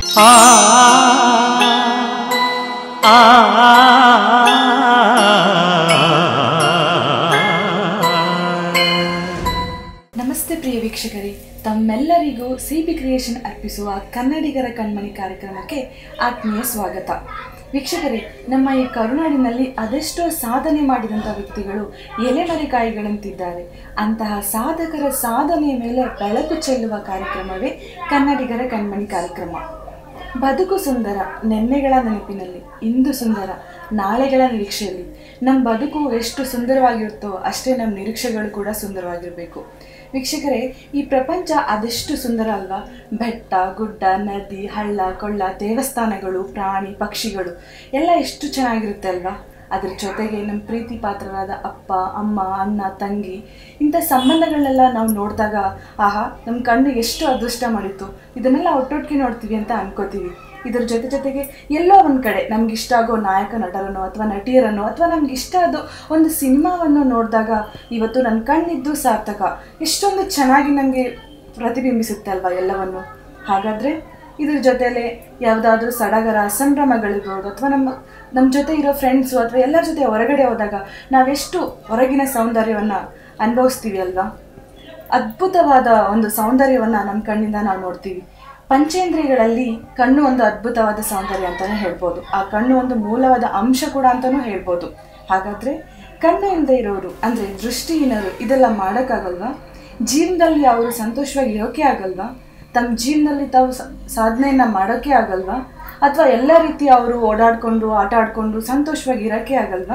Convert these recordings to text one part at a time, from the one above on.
ಆ ಆ ನಮಸ್ತೆ ಪ್ರಿಯ ವೀಕ್ಷಕರೇ ತಮ್ಮೆಲ್ಲರಿಗೂ ಸಿ ಬಿ ಕ್ರಿಯೇಷನ್ ಅರ್ಪಿಸುವ ಕನ್ನಡಿಗರ ಕಣ್ಮಣಿ ಕಾರ್ಯಕ್ರಮಕ್ಕೆ ಆತ್ಮೀಯ ಸ್ವಾಗತ ವೀಕ್ಷಕರೇ ನಮ್ಮ ಈ ಕರುನಾಡಿನಲ್ಲಿ ಅದೆಷ್ಟೋ ಸಾಧನೆ ಮಾಡಿದಂಥ ವ್ಯಕ್ತಿಗಳು ಎಲೆಮರೆಕಾಯಿಗಳಂತಿದ್ದಾರೆ ಅಂತಹ ಸಾಧಕರ ಸಾಧನೆಯ ಮೇಲೆ ಬೆಳಕು ಚೆಲ್ಲುವ ಕಾರ್ಯಕ್ರಮವೇ ಕನ್ನಡಿಗರ ಕಣ್ಮಣಿ ಕಾರ್ಯಕ್ರಮ ಬದುಕು ಸುಂದರ ನೆನ್ನೆಗಳ ನೆನಪಿನಲ್ಲಿ ಇಂದು ಸುಂದರ ನಾಳೆಗಳ ನಿರೀಕ್ಷೆಯಲ್ಲಿ ನಮ್ಮ ಬದುಕು ಎಷ್ಟು ಸುಂದರವಾಗಿರುತ್ತೋ ಅಷ್ಟೇ ನಮ್ಮ ನಿರೀಕ್ಷೆಗಳು ಕೂಡ ಸುಂದರವಾಗಿರಬೇಕು ವೀಕ್ಷಕರೇ ಈ ಪ್ರಪಂಚ ಅದೆಷ್ಟು ಸುಂದರ ಅಲ್ವಾ ಬೆಟ್ಟ ಗುಡ್ಡ ನದಿ ಹಳ್ಳ ಕೊಳ್ಳ ದೇವಸ್ಥಾನಗಳು ಪ್ರಾಣಿ ಪಕ್ಷಿಗಳು ಎಲ್ಲ ಎಷ್ಟು ಚೆನ್ನಾಗಿರುತ್ತೆ ಅಲ್ವಾ ಅದ್ರ ಜೊತೆಗೆ ನಮ್ಮ ಪ್ರೀತಿ ಪಾತ್ರರಾದ ಅಪ್ಪ ಅಮ್ಮ ಅಣ್ಣ ತಂಗಿ ಇಂಥ ಸಂಬಂಧಗಳನ್ನೆಲ್ಲ ನಾವು ನೋಡಿದಾಗ ಆಹಾ ನಮ್ಮ ಕಣ್ಣು ಎಷ್ಟು ಅದೃಷ್ಟ ಮಾಡಿತ್ತು ಇದನ್ನೆಲ್ಲ ಒಟ್ಟೊಟ್ಟಿಗೆ ನೋಡ್ತೀವಿ ಅಂತ ಅನ್ಕೋತೀವಿ ಇದ್ರ ಜೊತೆ ಜೊತೆಗೆ ಎಲ್ಲೋ ಒಂದು ಕಡೆ ನಮ್ಗೆ ಇಷ್ಟ ಆಗೋ ನಾಯಕ ನಟರನ್ನು ಅಥವಾ ನಟಿಯರನ್ನು ಅಥವಾ ನಮ್ಗೆ ಇಷ್ಟ ಆದೋ ಒಂದು ಸಿನಿಮಾವನ್ನು ನೋಡಿದಾಗ ಇವತ್ತು ನನ್ನ ಕಣ್ಣಿದ್ದು ಸಾರ್ಥಕ ಎಷ್ಟೊಂದು ಚೆನ್ನಾಗಿ ನಮಗೆ ಪ್ರತಿಬಿಂಬಿಸುತ್ತೆ ಅಲ್ವಾ ಎಲ್ಲವನ್ನು ಹಾಗಾದರೆ ಇದ್ರ ಜೊತೆಲೆ ಯಾವುದಾದ್ರೂ ಸಡಗರ ಸಂಭ್ರಮಗಳಿರ್ಬೋದು ಅಥವಾ ನಮ್ಮ ನಮ್ಮ ಜೊತೆ ಇರೋ ಫ್ರೆಂಡ್ಸು ಅಥವಾ ಎಲ್ಲರ ಜೊತೆ ಹೊರಗಡೆ ಹೋದಾಗ ನಾವೆಷ್ಟು ಹೊರಗಿನ ಸೌಂದರ್ಯವನ್ನು ಅನುಭವಿಸ್ತೀವಿ ಅಲ್ವಾ ಅದ್ಭುತವಾದ ಒಂದು ಸೌಂದರ್ಯವನ್ನು ನಮ್ಮ ಕಣ್ಣಿಂದ ನಾವು ನೋಡ್ತೀವಿ ಪಂಚೇಂದ್ರಿಯಗಳಲ್ಲಿ ಕಣ್ಣು ಒಂದು ಅದ್ಭುತವಾದ ಸೌಂದರ್ಯ ಅಂತಲೇ ಹೇಳ್ಬೋದು ಆ ಕಣ್ಣು ಒಂದು ಮೂಲವಾದ ಅಂಶ ಕೂಡ ಅಂತಲೂ ಹೇಳ್ಬೋದು ಹಾಗಾದರೆ ಕಣ್ಣು ಇಲ್ಲದೆ ಇರೋರು ಅಂದರೆ ದೃಷ್ಟಿಹೀನರು ಇದೆಲ್ಲ ಮಾಡೋಕ್ಕಾಗಲ್ವಾ ಜೀವನದಲ್ಲಿ ಅವರು ಸಂತೋಷವಾಗಿ ಇರೋಕೆ ಆಗಲ್ವಾ ತಮ್ಮ ಜೀವನದಲ್ಲಿ ತಾವು ಸ- ಸಾಧನೆಯನ್ನ ಮಾಡೋಕೆ ಆಗಲ್ವಾ ಅಥವಾ ಎಲ್ಲ ರೀತಿ ಅವರು ಓಡಾಡಿಕೊಂಡು ಆಟ ಆಡಿಕೊಂಡು ಸಂತೋಷವಾಗಿ ಇರೋಕೆ ಆಗಲ್ವಾ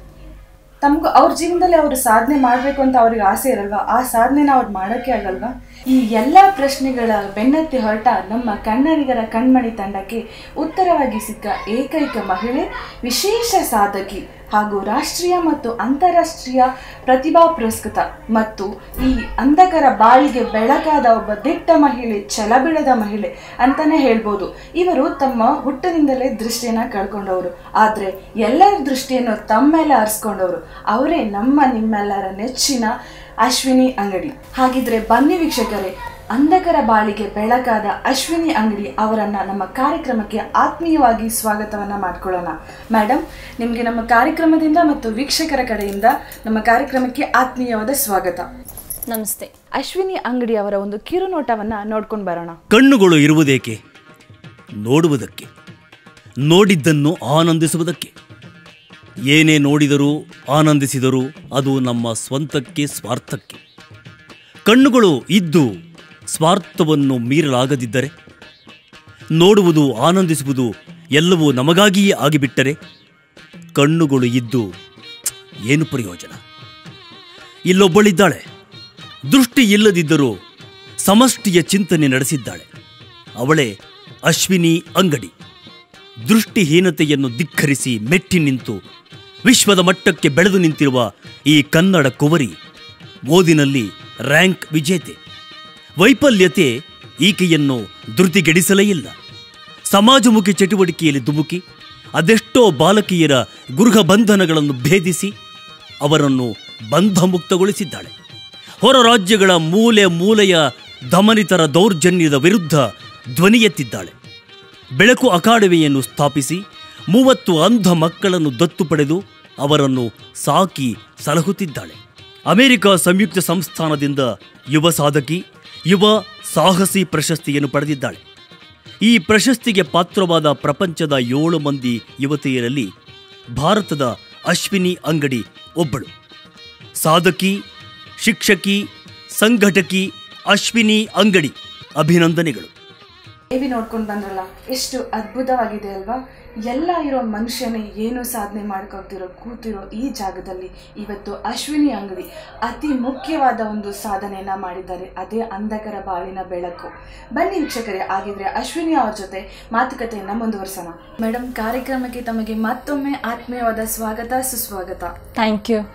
ತಮ್ಗೂ ಅವ್ರ ಜೀವನದಲ್ಲಿ ಅವರು ಸಾಧನೆ ಮಾಡಬೇಕು ಅಂತ ಅವ್ರಿಗೆ ಆಸೆ ಇರಲ್ವಾ ಆ ಸಾಧನೆನ ಅವ್ರು ಮಾಡೋಕ್ಕೆ ಆಗಲ್ವಾ ಈ ಎಲ್ಲ ಪ್ರಶ್ನೆಗಳ ಬೆನ್ನತ್ತಿ ಹೊರಟ ನಮ್ಮ ಕನ್ನಡಿಗರ ಕಣ್ಮಣಿ ತಂಡಕ್ಕೆ ಉತ್ತರವಾಗಿ ಸಿಕ್ಕ ಏಕೈಕ ಮಹಿಳೆ ವಿಶೇಷ ಸಾಧಕಿ ಹಾಗೂ ರಾಷ್ಟ್ರೀಯ ಮತ್ತು ಅಂತಾರಾಷ್ಟ್ರೀಯ ಪ್ರತಿಭಾ ಪುರಸ್ಕೃತ ಮತ್ತು ಈ ಅಂಧಕರ ಬಾಳಿಗೆ ಬೆಳಕಾದ ಒಬ್ಬ ದಿಟ್ಟ ಮಹಿಳೆ ಛಲಬಿಡದ ಮಹಿಳೆ ಅಂತಾನೆ ಹೇಳ್ಬೋದು ಇವರು ತಮ್ಮ ಹುಟ್ಟಿನಿಂದಲೇ ದೃಷ್ಟಿಯನ್ನ ಕಳ್ಕೊಂಡವರು ಆದ್ರೆ ಎಲ್ಲರ ದೃಷ್ಟಿಯನ್ನು ತಮ್ಮ ಮೇಲೆ ಹರಿಸ್ಕೊಂಡವರು ಅವರೇ ನಮ್ಮ ನಿಮ್ಮೆಲ್ಲರ ನೆಚ್ಚಿನ ಅಶ್ವಿನಿ ಅಂಗಡಿ ಹಾಗಿದ್ರೆ ಬನ್ನಿ ವೀಕ್ಷಕರೇ ಅಂಧಕರ ಬಾಳಿಗೆ ಬೆಳಕಾದ ಅಶ್ವಿನಿ ಅಂಗಡಿ ಅವರನ್ನ ನಮ್ಮ ಕಾರ್ಯಕ್ರಮಕ್ಕೆ ಆತ್ಮೀಯವಾಗಿ ಸ್ವಾಗತವನ್ನ ಮಾಡ್ಕೊಳ್ಳೋಣ ಮೇಡಮ್ ನಿಮಗೆ ನಮ್ಮ ಕಾರ್ಯಕ್ರಮದಿಂದ ಮತ್ತು ವೀಕ್ಷಕರ ಕಡೆಯಿಂದ ನಮ್ಮ ಕಾರ್ಯಕ್ರಮಕ್ಕೆ ಆತ್ಮೀಯವಾದ ಸ್ವಾಗತ ನಮಸ್ತೆ ಅಶ್ವಿನಿ ಅಂಗಡಿ ಅವರ ಒಂದು ಕಿರುನೋಟವನ್ನ ನೋಡ್ಕೊಂಡು ಬರೋಣ ಕಣ್ಣುಗಳು ಇರುವುದೇಕೆ ನೋಡುವುದಕ್ಕೆ ನೋಡಿದ್ದನ್ನು ಆನಂದಿಸುವುದಕ್ಕೆ ಏನೇ ನೋಡಿದರೂ ಆನಂದಿಸಿದರೂ ಅದು ನಮ್ಮ ಸ್ವಂತಕ್ಕೆ ಸ್ವಾರ್ಥಕ್ಕೆ ಕಣ್ಣುಗಳು ಇದ್ದು ಸ್ವಾರ್ಥವನ್ನು ಮೀರಲಾಗದಿದ್ದರೆ ನೋಡುವುದು ಆನಂದಿಸುವುದು ಎಲ್ಲವೂ ನಮಗಾಗಿಯೇ ಆಗಿಬಿಟ್ಟರೆ ಕಣ್ಣುಗಳು ಇದ್ದು ಏನು ಪ್ರಯೋಜನ ಇಲ್ಲೊಬ್ಬಳಿದ್ದಾಳೆ ದೃಷ್ಟಿ ಇಲ್ಲದಿದ್ದರೂ ಸಮಷ್ಟಿಯ ಚಿಂತನೆ ನಡೆಸಿದ್ದಾಳೆ ಅವಳೇ ಅಶ್ವಿನಿ ಅಂಗಡಿ ದೃಷ್ಟಿಹೀನತೆಯನ್ನು ಧಿಕ್ಕರಿಸಿ ಮೆಟ್ಟಿ ನಿಂತು ವಿಶ್ವದ ಮಟ್ಟಕ್ಕೆ ಬೆಳೆದು ನಿಂತಿರುವ ಈ ಕನ್ನಡ ಕುವರಿ ಓದಿನಲ್ಲಿ ರ್ಯಾಂಕ್ ವಿಜೇತೆ ವೈಫಲ್ಯತೆ ಈಕೆಯನ್ನು ಧೃತಿಗೆಡಿಸಲೇ ಇಲ್ಲ ಸಮಾಜಮುಖಿ ಚಟುವಟಿಕೆಯಲ್ಲಿ ಧುಮುಕಿ ಅದೆಷ್ಟೋ ಬಾಲಕಿಯರ ಗೃಹ ಬಂಧನಗಳನ್ನು ಭೇದಿಸಿ ಅವರನ್ನು ಬಂಧಮುಕ್ತಗೊಳಿಸಿದ್ದಾಳೆ ಹೊರ ರಾಜ್ಯಗಳ ಮೂಲೆ ಮೂಲೆಯ ದಮನಿತರ ದೌರ್ಜನ್ಯದ ವಿರುದ್ಧ ಧ್ವನಿ ಎತ್ತಿದ್ದಾಳೆ ಬೆಳಕು ಅಕಾಡೆಮಿಯನ್ನು ಸ್ಥಾಪಿಸಿ ಮೂವತ್ತು ಅಂಧ ಮಕ್ಕಳನ್ನು ದತ್ತು ಪಡೆದು ಅವರನ್ನು ಸಾಕಿ ಸಲಹುತ್ತಿದ್ದಾಳೆ ಅಮೆರಿಕ ಸಂಯುಕ್ತ ಸಂಸ್ಥಾನದಿಂದ ಯುವ ಸಾಧಕಿ ಯುವ ಸಾಹಸಿ ಪ್ರಶಸ್ತಿಯನ್ನು ಪಡೆದಿದ್ದಾಳೆ ಈ ಪ್ರಶಸ್ತಿಗೆ ಪಾತ್ರವಾದ ಪ್ರಪಂಚದ ಏಳು ಮಂದಿ ಯುವತಿಯರಲ್ಲಿ ಭಾರತದ ಅಶ್ವಿನಿ ಅಂಗಡಿ ಒಬ್ಬಳು ಸಾಧಕಿ ಶಿಕ್ಷಕಿ ಸಂಘಟಕಿ ಅಶ್ವಿನಿ ಅಂಗಡಿ ಅಭಿನಂದನೆಗಳು ದೇವಿ ನೋಡ್ಕೊಂಡು ಬಂದ್ರಲ್ಲ ಎಷ್ಟು ಅದ್ಭುತವಾಗಿದೆ ಅಲ್ವಾ ಎಲ್ಲ ಇರೋ ಮನುಷ್ಯನೇ ಏನು ಸಾಧನೆ ಮಾಡ್ಕೊಳ್ತಿರೋ ಕೂತಿರೋ ಈ ಜಾಗದಲ್ಲಿ ಇವತ್ತು ಅಶ್ವಿನಿ ಅಂಗಡಿ ಅತಿ ಮುಖ್ಯವಾದ ಒಂದು ಸಾಧನೆಯನ್ನ ಮಾಡಿದ್ದಾರೆ ಅದೇ ಅಂಧಕರ ಬಾಳಿನ ಬೆಳಕು ಬನ್ನಿ ವೀಕ್ಷಕರೇ ಆಗಿದ್ರೆ ಅಶ್ವಿನಿ ಅವ್ರ ಜೊತೆ ಮಾತುಕತೆಯನ್ನ ಮುಂದುವರ್ಸೋಣ ಮೇಡಮ್ ಕಾರ್ಯಕ್ರಮಕ್ಕೆ ತಮಗೆ ಮತ್ತೊಮ್ಮೆ ಆತ್ಮೀಯವಾದ ಸ್ವಾಗತ ಸುಸ್ವಾಗತ ಥ್ಯಾಂಕ್ ಯು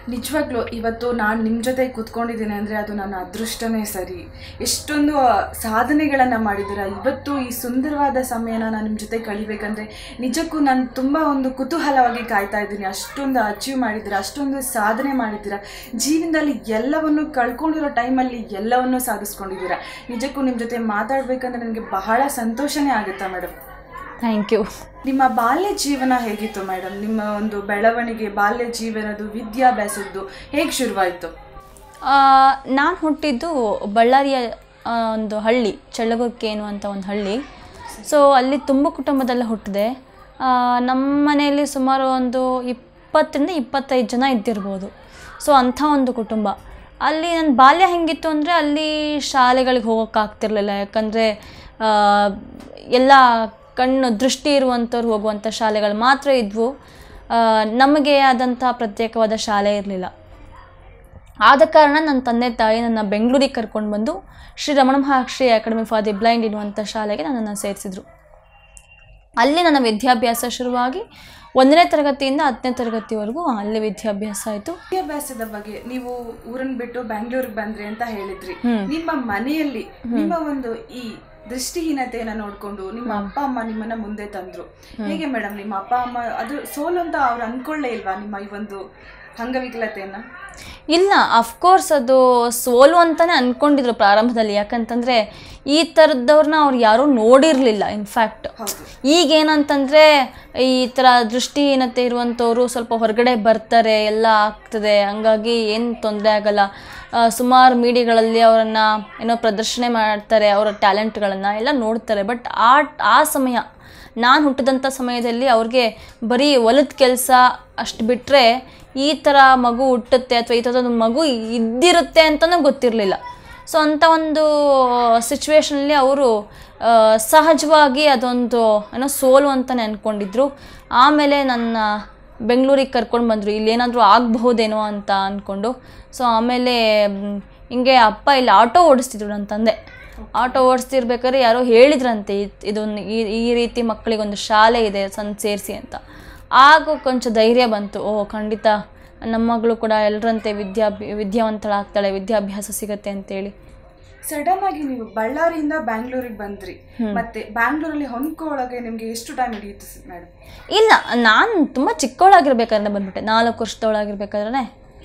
ನಿಜವಾಗ್ಲೂ ಇವತ್ತು ನಾನು ನಿಮ್ಮ ಜೊತೆ ಕೂತ್ಕೊಂಡಿದ್ದೀನಿ ಅಂದರೆ ಅದು ನನ್ನ ಅದೃಷ್ಟನೇ ಸರಿ ಎಷ್ಟೊಂದು ಆ, ಸಾಧನೆಗಳನ್ನು ಮಾಡಿದ್ದೀರಾ ಇವತ್ತು ಈ ಸುಂದರವಾದ ಸಮಯನ ನಾನು ನಿಮ್ಮ ಜೊತೆ ಕಳಿಬೇಕಂದ್ರೆ ನಿಜಕ್ಕೂ ನಾನು ತುಂಬ ಒಂದು ಕುತೂಹಲವಾಗಿ ಕಾಯ್ತಾ ಇದ್ದೀನಿ ಅಷ್ಟೊಂದು ಅಚೀವ್ ಮಾಡಿದ್ದೀರಾ ಅಷ್ಟೊಂದು ಸಾಧನೆ ಮಾಡಿದ್ದೀರಾ ಜೀವನದಲ್ಲಿ ಎಲ್ಲವನ್ನು ಕಳ್ಕೊಂಡಿರೋ ಟೈಮಲ್ಲಿ ಎಲ್ಲವನ್ನೂ ಸಾಧಿಸ್ಕೊಂಡಿದ್ದೀರಾ ನಿಜಕ್ಕೂ ನಿಮ್ಮ ಜೊತೆ ಮಾತಾಡಬೇಕಂದ್ರೆ ನನಗೆ ಬಹಳ ಸಂತೋಷನೇ ಆಗುತ್ತಾ ಮೇಡಮ್ ಥ್ಯಾಂಕ್ ಯು ನಿಮ್ಮ ಬಾಲ್ಯ ಜೀವನ ಹೇಗಿತ್ತು ಮೇಡಮ್ ನಿಮ್ಮ ಒಂದು ಬೆಳವಣಿಗೆ ಬಾಲ್ಯ ಜೀವನದ್ದು ವಿದ್ಯಾಭ್ಯಾಸದ್ದು ಹೇಗೆ ಶುರುವಾಯಿತು ನಾನು ಹುಟ್ಟಿದ್ದು ಬಳ್ಳಾರಿಯ ಆ, ಒಂದು ಹಳ್ಳಿ ಚಳ್ಳಗುರ್ಕೆ ಅನ್ನುವಂಥ ಒಂದು ಹಳ್ಳಿ ಸೊ ಅಲ್ಲಿ ತುಂಬ ಕುಟುಂಬದಲ್ಲ ಹುಟ್ಟಿದೆ ಆ, ನಮ್ಮ ಮನೆಯಲ್ಲಿ ಸುಮಾರು ಒಂದು ಇಪ್ಪತ್ತರಿಂದ ಇಪ್ಪತ್ತೈದು ಜನ ಇದ್ದಿರ್ಬೋದು ಸೊ ಅಂಥ ಒಂದು ಕುಟುಂಬ ಅಲ್ಲಿ ನನ್ನ ಬಾಲ್ಯ ಹೆಂಗಿತ್ತು ಅಂದರೆ ಅಲ್ಲಿ ಶಾಲೆಗಳಿಗೆ ಹೋಗೋಕ್ಕಾಗ್ತಿರ್ಲಿಲ್ಲ ಯಾಕಂದರೆ ಎಲ್ಲ ಕಣ್ಣು ದೃಷ್ಟಿ ಇರುವಂಥವ್ರು ಹೋಗುವಂಥ ಶಾಲೆಗಳು ಮಾತ್ರ ಇದ್ವು ಆ, ನಮಗೆ ಆದಂಥ ಪ್ರತ್ಯೇಕವಾದ ಶಾಲೆ ಇರಲಿಲ್ಲ ಆದ ಕಾರಣ ನನ್ನ ತಂದೆ ತಾಯಿ ನನ್ನ ಬೆಂಗಳೂರಿಗೆ ಕರ್ಕೊಂಡು ಬಂದು Shri Ramana Maharshi academy for the blind ಎನ್ನುವಂಥ ಶಾಲೆಗೆ ನನ್ನನ್ನು ಸೇರಿಸಿದ್ರು ಅಲ್ಲಿ ನನ್ನ ವಿದ್ಯಾಭ್ಯಾಸ ಶುರುವಾಗಿ ಒಂದನೇ ತರಗತಿಯಿಂದ ಹತ್ತನೇ ತರಗತಿವರೆಗೂ ಅಲ್ಲಿ ವಿದ್ಯಾಭ್ಯಾಸ ಆಯಿತು ವಿದ್ಯಾಭ್ಯಾಸದ ಬಗ್ಗೆ ನೀವು ಊರನ್ನ ಬಿಟ್ಟು ಬ್ಯಾಂಗ್ಳೂರಿಗೆ ಬಂದ್ರಿ ಅಂತ ಹೇಳಿದ್ರಿ ನಿಮ್ಮ ಮನೆಯಲ್ಲಿ ನಿಮ್ಮ ಒಂದು ಈ ದೃಷ್ಟಿಹೀನತೆಯನ್ನ ನೋಡ್ಕೊಂಡು ನಿಮ್ಮ ಅಪ್ಪ ಅಮ್ಮ ನಿಮ್ಮನ್ನ ಮುಂದೆ ತಂದ್ರು ಹೇಗೆ ಮೇಡಮ್ ನಿಮ್ಮ ಅಪ್ಪ ಅಮ್ಮ ಅದು ಸೋಲು ಅಂತ ಅವ್ರು ಅನ್ಕೊಳ್ಳೇ ಇಲ್ವಾ ನಿಮ್ಮ ಈ ಒಂದು ಅಂಗವಿಕಲತೆಯನ್ನ ಇಲ್ಲ ಅಫ್ಕೋರ್ಸ್ ಅದು ಸೋಲು ಅಂತಲೇ ಅಂದ್ಕೊಂಡಿದ್ರು ಪ್ರಾರಂಭದಲ್ಲಿ ಯಾಕಂತಂದರೆ ಈ ಥರದವ್ರನ್ನ ಅವ್ರು ಯಾರೂ ನೋಡಿರಲಿಲ್ಲ ಇನ್ಫ್ಯಾಕ್ಟ್ ಹೌದು ಈಗೇನಂತಂದರೆ ಈ ಥರ ದೃಷ್ಟಿಹೀನತೆ ಇರುವಂಥವ್ರು ಸ್ವಲ್ಪ ಹೊರಗಡೆ ಬರ್ತಾರೆ ಎಲ್ಲ ಆಗ್ತದೆ ಹಂಗಾಗಿ ಏನು ತೊಂದರೆ ಆಗಲ್ಲ ಸುಮಾರು ಮೀಡಿಯಾಗಳಲ್ಲಿ ಅವರನ್ನು ಏನೋ ಪ್ರದರ್ಶನ ಮಾಡ್ತಾರೆ ಅವರ ಟ್ಯಾಲೆಂಟ್ಗಳನ್ನು ಎಲ್ಲ ನೋಡ್ತಾರೆ ಬಟ್ ಆ ಆ ಸಮಯ ನಾನು ಹುಟ್ಟಿದಂಥ ಸಮಯದಲ್ಲಿ ಅವ್ರಿಗೆ ಬರೀ ಹೊಲದ ಕೆಲಸ ಅಷ್ಟು ಬಿಟ್ಟರೆ ಈ ಥರ ಮಗು ಹುಟ್ಟುತ್ತೆ ಅಥವಾ ಈ ಥರದೊಂದು ಮಗು ಇದ್ದಿರುತ್ತೆ ಅಂತಲೂ ಗೊತ್ತಿರಲಿಲ್ಲ ಸೊ ಅಂಥ ಒಂದು ಸಿಚುವೇಶನಲ್ಲಿ ಅವರು ಸಹಜವಾಗಿ ಅದೊಂದು ಏನೋ ಸೋಲು ಅಂತಲೇ ಅಂದ್ಕೊಂಡಿದ್ರು ಆಮೇಲೆ ನನ್ನ ಬೆಂಗಳೂರಿಗೆ ಕರ್ಕೊಂಡು ಬಂದರು ಇಲ್ಲೇನಾದರೂ ಆಗಬಹುದೇನೋ ಅಂತ ಅಂದ್ಕೊಂಡು ಸೊ ಆಮೇಲೆ ಮ್, ಹಿಂಗೆ ಅಪ್ಪ ಇಲ್ಲಿ ಆಟೋ ಓಡಿಸ್ತಿದ್ರು ನನ್ನ ತಂದೆ ಆಟೋ ಓಡಿಸ್ತಿರ್ಬೇಕಾದ್ರೆ ಯಾರೋ ಹೇಳಿದ್ರಂತೆ ಇದ್- ಇದೊಂದು ಈ ಈ ರೀತಿ ಮಕ್ಕಳಿಗೊಂದು ಶಾಲೆ ಇದೆ ಸಣ್ಣ ಸೇರಿಸಿ ಅಂತ ಆಗ ಕೊಂಚ ಧೈರ್ಯ ಬಂತು ಓ ಖಂಡಿತ ನಮ್ಮ ಮಗಳು ಕೂಡ ಎಲ್ಲರಂತೆ ವಿದ್ಯಾಭ್ಯ ವಿದ್ಯಾವಂತಳಾಗ್ತಾಳೆ ವಿದ್ಯಾಭ್ಯಾಸ ಸಿಗತ್ತೆ ಅಂತೇಳಿ ಸಡನ್ ಆಗಿ ನೀವು ಬಳ್ಳಾರಿಯಿಂದ ಬ್ಯಾಂಗ್ಳೂರಿಗೆ ಬಂದ್ರಿ ಮತ್ತೆ ಬ್ಯಾಂಗ್ಳೂರಲ್ಲಿ ಹೊಂದ್ಕೊಳ್ಳೋಕೆ ನಿಮ್ಗೆ ಎಷ್ಟು ಟೈಮ್ ಹಿಡಿಯಿತು ಮೇಡಮ್ ಇಲ್ಲ ನಾನು ತುಂಬ ಚಿಕ್ಕವಳಾಗಿರ್ಬೇಕಾದ್ರೆ ಬಂದ್ಬಿಟ್ಟೆ ನಾಲ್ಕು ವರ್ಷದವಳಾಗಿರ್ಬೇಕಾದ್ರೆ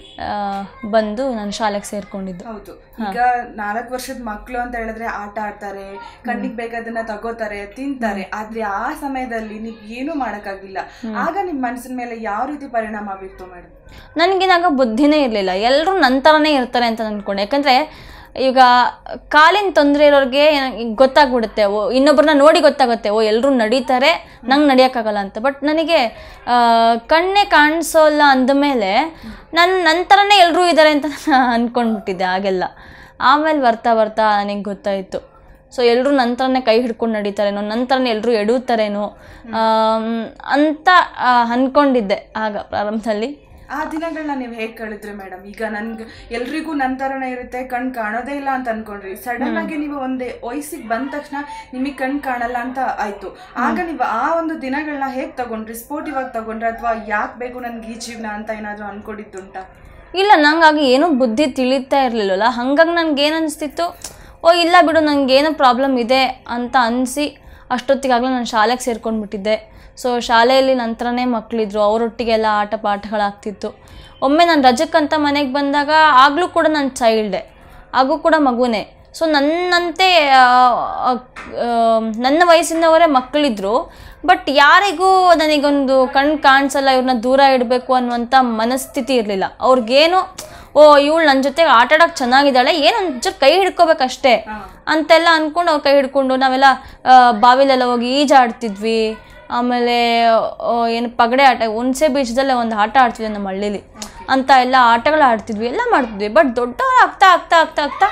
ಬಂದು ನಾನು ಶಾಲೆಗೆ ಸೇರಿಕೊಂಡಿದ್ದು ಹೌದು ಈಗ ನಾಲ್ಕು ವರ್ಷದ ಮಕ್ಕಳು ಅಂತ ಹೇಳಿದ್ರೆ ಆಟ ಆಡ್ತಾರೆ ಕಣ್ಣಿಗೆ ಬೇಕಾದನ್ನ ತಗೋತಾರೆ ತಿಂತಾರೆ ಆದ್ರೆ ಆ ಸಮಯದಲ್ಲಿ ನೀವ್ ಏನು ಮಾಡಕ್ಕಾಗಿಲ್ಲ ಆಗ ನಿಮ್ ಮನಸ್ಸಿನ ಮೇಲೆ ಯಾವ ರೀತಿ ಪರಿಣಾಮ ಬೀರ್ತು ಮೇಡಮ್ ನನಗಿನಾಗ ಬುದ್ಧಿನೇ ಇರಲಿಲ್ಲ ಎಲ್ಲರೂ ನನ್ನ ಥರನೇ ಇರ್ತಾರೆ ಅಂತ ಅಂದ್ಕೊಂಡೆ ಯಾಕಂದರೆ ಈಗ ಕಾಲಿನ ತೊಂದರೆ ಇರೋರಿಗೆ ಗೊತ್ತಾಗ್ಬಿಡುತ್ತೆ ಓ ಇನ್ನೊಬ್ಬರನ್ನ ನೋಡಿ ಗೊತ್ತಾಗುತ್ತೆ ಓ ಎಲ್ಲರೂ ನಡೀತಾರೆ ನಂಗೆ ನಡಿಯೋಕ್ಕಾಗಲ್ಲ ಅಂತ ಬಟ್ ನನಗೆ ಆ, ಕಣ್ಣೇ ಕಾಣಿಸೋಲ್ಲ ಅಂದಮೇಲೆ ನನ್ನ ನನ್ನ ಥರನೇ ಎಲ್ಲರೂ ಇದ್ದಾರೆ ಅಂತ ನಾನು ಅಂದ್ಕೊಂಡ್ಬಿಟ್ಟಿದ್ದೆ ಆಗೆಲ್ಲ ಆಮೇಲೆ ಬರ್ತಾ ಬರ್ತಾ ನನಗೆ ಗೊತ್ತಾಯಿತು ಸೊ ಎಲ್ಲರೂ ನನ್ನ ಥರನೇ ಕೈ ಹಿಡ್ಕೊಂಡು ನಡೀತಾರೇನೋ ನನ್ನ ಥರನೇ ಎಲ್ಲರೂ ಎಡುತ್ತಾರೇನೋ ಆಮ್, ಅಂತ ಆ, ಅಂದ್ಕೊಂಡಿದ್ದೆ ಆಗ ಪ್ರಾರಂಭದಲ್ಲಿ ಆ ದಿನಗಳನ್ನ ನೀವು ಹೇಗ್ ಕಳೆದ್ರಿ ಮೇಡಮ್ ಈಗ ನನ್ಗೆ ಎಲ್ರಿಗೂ ನನ್ ತರನೇ ಇರುತ್ತೆ ಕಣ್ ಕಾಣೋದೇ ಇಲ್ಲ ಅಂತ ಅನ್ಕೊಂಡ್ರಿ ಸಡನ್ ಆಗಿ ನೀವು ಒಂದೇ ವಯಸ್ಸಿಗೆ ಬಂದ ತಕ್ಷಣ ನಿಮಗೆ ಕಣ್ ಕಾಣಲ್ಲ ಅಂತ ಆಯ್ತು ಆಗ ನೀವು ಆ ಒಂದು ದಿನಗಳನ್ನ ಹೇಗ್ ತಗೊಂಡ್ರಿ ಸ್ಪೋರ್ಟಿವ್ ಆಗಿ ತಗೊಂಡ್ರಿ ಅಥವಾ ಯಾಕೆ ಬೇಕು ನನ್ಗೆ ಈ ಜೀವನ ಅಂತ ಏನಾದ್ರು ಅನ್ಕೊಂಡಿದ್ದುಂಟಾ ಇಲ್ಲ ನಂಗಾಗಿ ಏನೂ ಬುದ್ಧಿ ತಿಳಿತಾ ಇರಲಿಲ್ಲಲ್ಲ ಹಾಗಾಗಿ ನನಗೆ ಏನು ಅನಿಸ್ತಿತ್ತು ಓ ಇಲ್ಲ ಬಿಡು ನನಗೇನೋ ಪ್ರಾಬ್ಲಮ್ ಇದೆ ಅಂತ ಅನಿಸಿ ಅಷ್ಟೊತ್ತಿಗಾಗಲೇ ನಾನು ಶಾಲೆಗೆ ಸೇರ್ಕೊಂಡ್ಬಿಟ್ಟಿದ್ದೆ ಸೊ ಶಾಲೆಯಲ್ಲಿ ನಂತರನೇ ಮಕ್ಕಳಿದ್ರು ಅವರೊಟ್ಟಿಗೆಲ್ಲ ಆಟ ಪಾಠಗಳಾಗ್ತಿತ್ತು ಒಮ್ಮೆ ನಾನು ರಜಕ್ಕಂತ ಮನೆಗೆ ಬಂದಾಗ ಆಗಲೂ ಕೂಡ ನಾನು ಚೈಲ್ಡೆ ಹಾಗೂ ಕೂಡ ಮಗುನೇ ಸೊ ನನ್ನಂತೆ ಆ, ಆ, ಆ, ನನ್ನ ವಯಸ್ಸಿನವರೇ ಮಕ್ಕಳಿದ್ರು ಬಟ್ ಯಾರಿಗೂ ನನಗೊಂದು ಕಣ್ಣು ಕಾಣಿಸಲ್ಲ ಇವ್ರನ್ನ ದೂರ ಇಡಬೇಕು ಅನ್ನುವಂಥ ಮನಸ್ಥಿತಿ ಇರಲಿಲ್ಲ ಅವ್ರಿಗೇನು ಓ ಇವಳು ನನ್ನ ಜೊತೆಗೆ ಆಟ ಆಡೋಕೆ ಚೆನ್ನಾಗಿದ್ದಾಳೆ ಏನು ನನ್ನ ಜೊತೆ ಕೈ ಹಿಡ್ಕೋಬೇಕಷ್ಟೇ ಅಂತೆಲ್ಲ ಅಂದ್ಕೊಂಡು ಅವ್ರು ಕೈ ಹಿಡ್ಕೊಂಡು ನಾವೆಲ್ಲ ಆ, ಬಾವಿಲೆಲ್ಲ ಹೋಗಿ ಈಜಾಡ್ತಿದ್ವಿ ಆಮೇಲೆ ಆ, ಏನು ಪಗಡೆ ಆಟ ಹುಣಸೆ ಬೀಜದಲ್ಲೇ ಒಂದು ಆಟ ಆಡ್ತಿದ್ವಿ ನಮ್ಮ ಹಳ್ಳೀಲಿ ಅಂತ ಎಲ್ಲ ಆಟಗಳು ಆಡ್ತಿದ್ವಿ ಎಲ್ಲ ಮಾಡ್ತಿದ್ವಿ ಬಟ್ ದೊಡ್ಡವ್ರು ಆಗ್ತಾ ಆಗ್ತಾ ಆಗ್ತಾ ಆಗ್ತಾ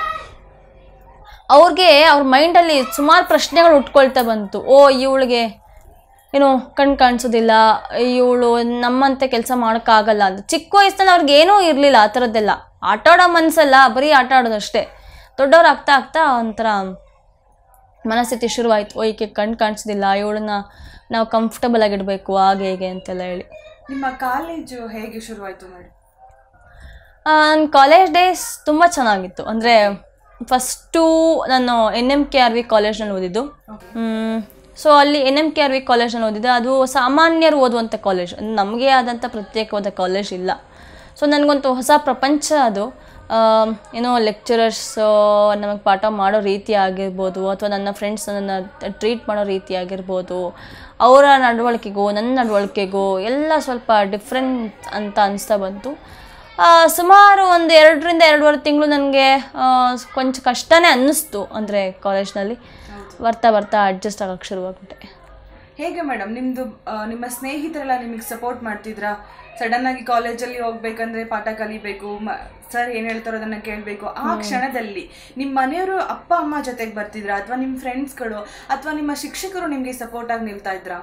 ಅವ್ರಿಗೆ ಅವ್ರ ಮೈಂಡಲ್ಲಿ ಸುಮಾರು ಪ್ರಶ್ನೆಗಳು ಉಟ್ಕೊಳ್ತಾ ಬಂತು ಓ ಇವಳಿಗೆ ಏನು ಕಣ್ ಕಾಣಿಸೋದಿಲ್ಲ ಇವಳು ನಮ್ಮಂತೆ ಕೆಲಸ ಮಾಡೋಕ್ಕಾಗಲ್ಲ ಅಂತ ಚಿಕ್ಕ ವಯಸ್ಸಲ್ಲಿ ಅವ್ರಿಗೆ ಏನೂ ಇರಲಿಲ್ಲ ಆ ಥರದ್ದೆಲ್ಲ ಆಟ ಆಡೋ ಮನಸ್ಸಲ್ಲ ಬರೀ ಆಟ ಆಡೋದಷ್ಟೇ ದೊಡ್ಡವ್ರು ಆಗ್ತಾ ಆಗ್ತಾ ಒಂಥರ ಮನಸ್ಥಿತಿ ಶುರುವಾಯಿತು ಓ ಈಕೆ ಕಣ್ ಕಾಣಿಸೋದಿಲ್ಲ ಇವಳನ್ನ ನಾವು ಕಂಫರ್ಟಬಲ್ ಆಗಿಡಬೇಕು ಹಾಗೆ ಹೀಗೆ ಅಂತೆಲ್ಲ ಹೇಳಿ ನಿಮ್ಮ ಕಾಲೇಜು ಹೇಗೆ ಶುರುವಾಯ್ತು ಮೇಡಮ್ ನನ್ನ ಕಾಲೇಜ್ ಡೇಸ್ ತುಂಬ ಚೆನ್ನಾಗಿತ್ತು ಅಂದರೆ ಫಸ್ಟು ನಾನು N M K R V ಕಾಲೇಜ್ನಲ್ಲಿ ಓದಿದ್ದು ಸೊ ಅಲ್ಲಿ N M K R V ಕಾಲೇಜ್ನಲ್ಲಿ ಓದಿದ್ದೆ ಅದು ಸಾಮಾನ್ಯರು ಓದುವಂಥ ಕಾಲೇಜ್ ನಮಗೆ ಆದಂಥ ಪ್ರತ್ಯೇಕವಾದ ಕಾಲೇಜ್ ಇಲ್ಲ ಸೊ ನನಗೊಂದು ಹೊಸ ಪ್ರಪಂಚ ಅದು ಆಮ್, ಏನೋ ಲೆಕ್ಚರರ್ಸ್ ನಮಗೆ ಪಾಠ ಮಾಡೋ ರೀತಿ ಆಗಿರ್ಬೋದು ಅಥವಾ ನನ್ನ ಫ್ರೆಂಡ್ಸ್ ನನ್ನ ಟ್ರೀಟ್ ಮಾಡೋ ರೀತಿ ಆಗಿರ್ಬೋದು ಅವರ ನಡವಳಿಕೆಗೂ ನನ್ನ ನಡವಳಿಕೆಗೂ ಎಲ್ಲ ಸ್ವಲ್ಪ ಡಿಫ್ರೆಂಟ್ ಅಂತ ಅನಿಸ್ತಾ ಬಂತು ಆ, ಸುಮಾರು ಒಂದು ಎರಡರಿಂದ ಎರಡೂವರೆ ತಿಂಗಳು ನನಗೆ ಕೊಂಚ ಕಷ್ಟನೇ ಅನ್ನಿಸ್ತು ಅಂದರೆ ಕಾಲೇಜ್ನಲ್ಲಿ ಬರ್ತಾ ಬರ್ತಾ ಅಡ್ಜಸ್ಟ್ ಆಗೋಕ್ಕೆ ಶುರುವಾಗ್ಬಿಟ್ಟೆ ಹೇಗೆ ಮೇಡಮ್ ನಿಮ್ದು ಆ, ನಿಮ್ಮ ಸ್ನೇಹಿತರೆಲ್ಲ ನಿಮಗೆ ಸಪೋರ್ಟ್ ಮಾಡ್ತಿದ್ರಾ ಸಡನ್ ಆಗಿ ಕಾಲೇಜಲ್ಲಿ ಹೋಗ್ಬೇಕಂದ್ರೆ ಪಾಠ ಕಲಿಬೇಕು ಸರ್ ಏನ್ ಹೇಳ್ತಾರೋ ಅದನ್ನ ಕೇಳಬೇಕು ಆ ಕ್ಷಣದಲ್ಲಿ ನಿಮ್ಮ ಮನೆಯವರು ಅಪ್ಪ ಅಮ್ಮ ಜೊತೆಗೆ ಬರ್ತಿದ್ರಾ ಅಥವಾ ನಿಮ್ಮ ಫ್ರೆಂಡ್ಸ್ಗಳು ಅಥವಾ ನಿಮ್ಮ ಶಿಕ್ಷಕರು ನಿಮ್ಗೆ ಸಪೋರ್ಟ್ ಆಗಿ ನಿಲ್ತಾ ಇದ್ರಾ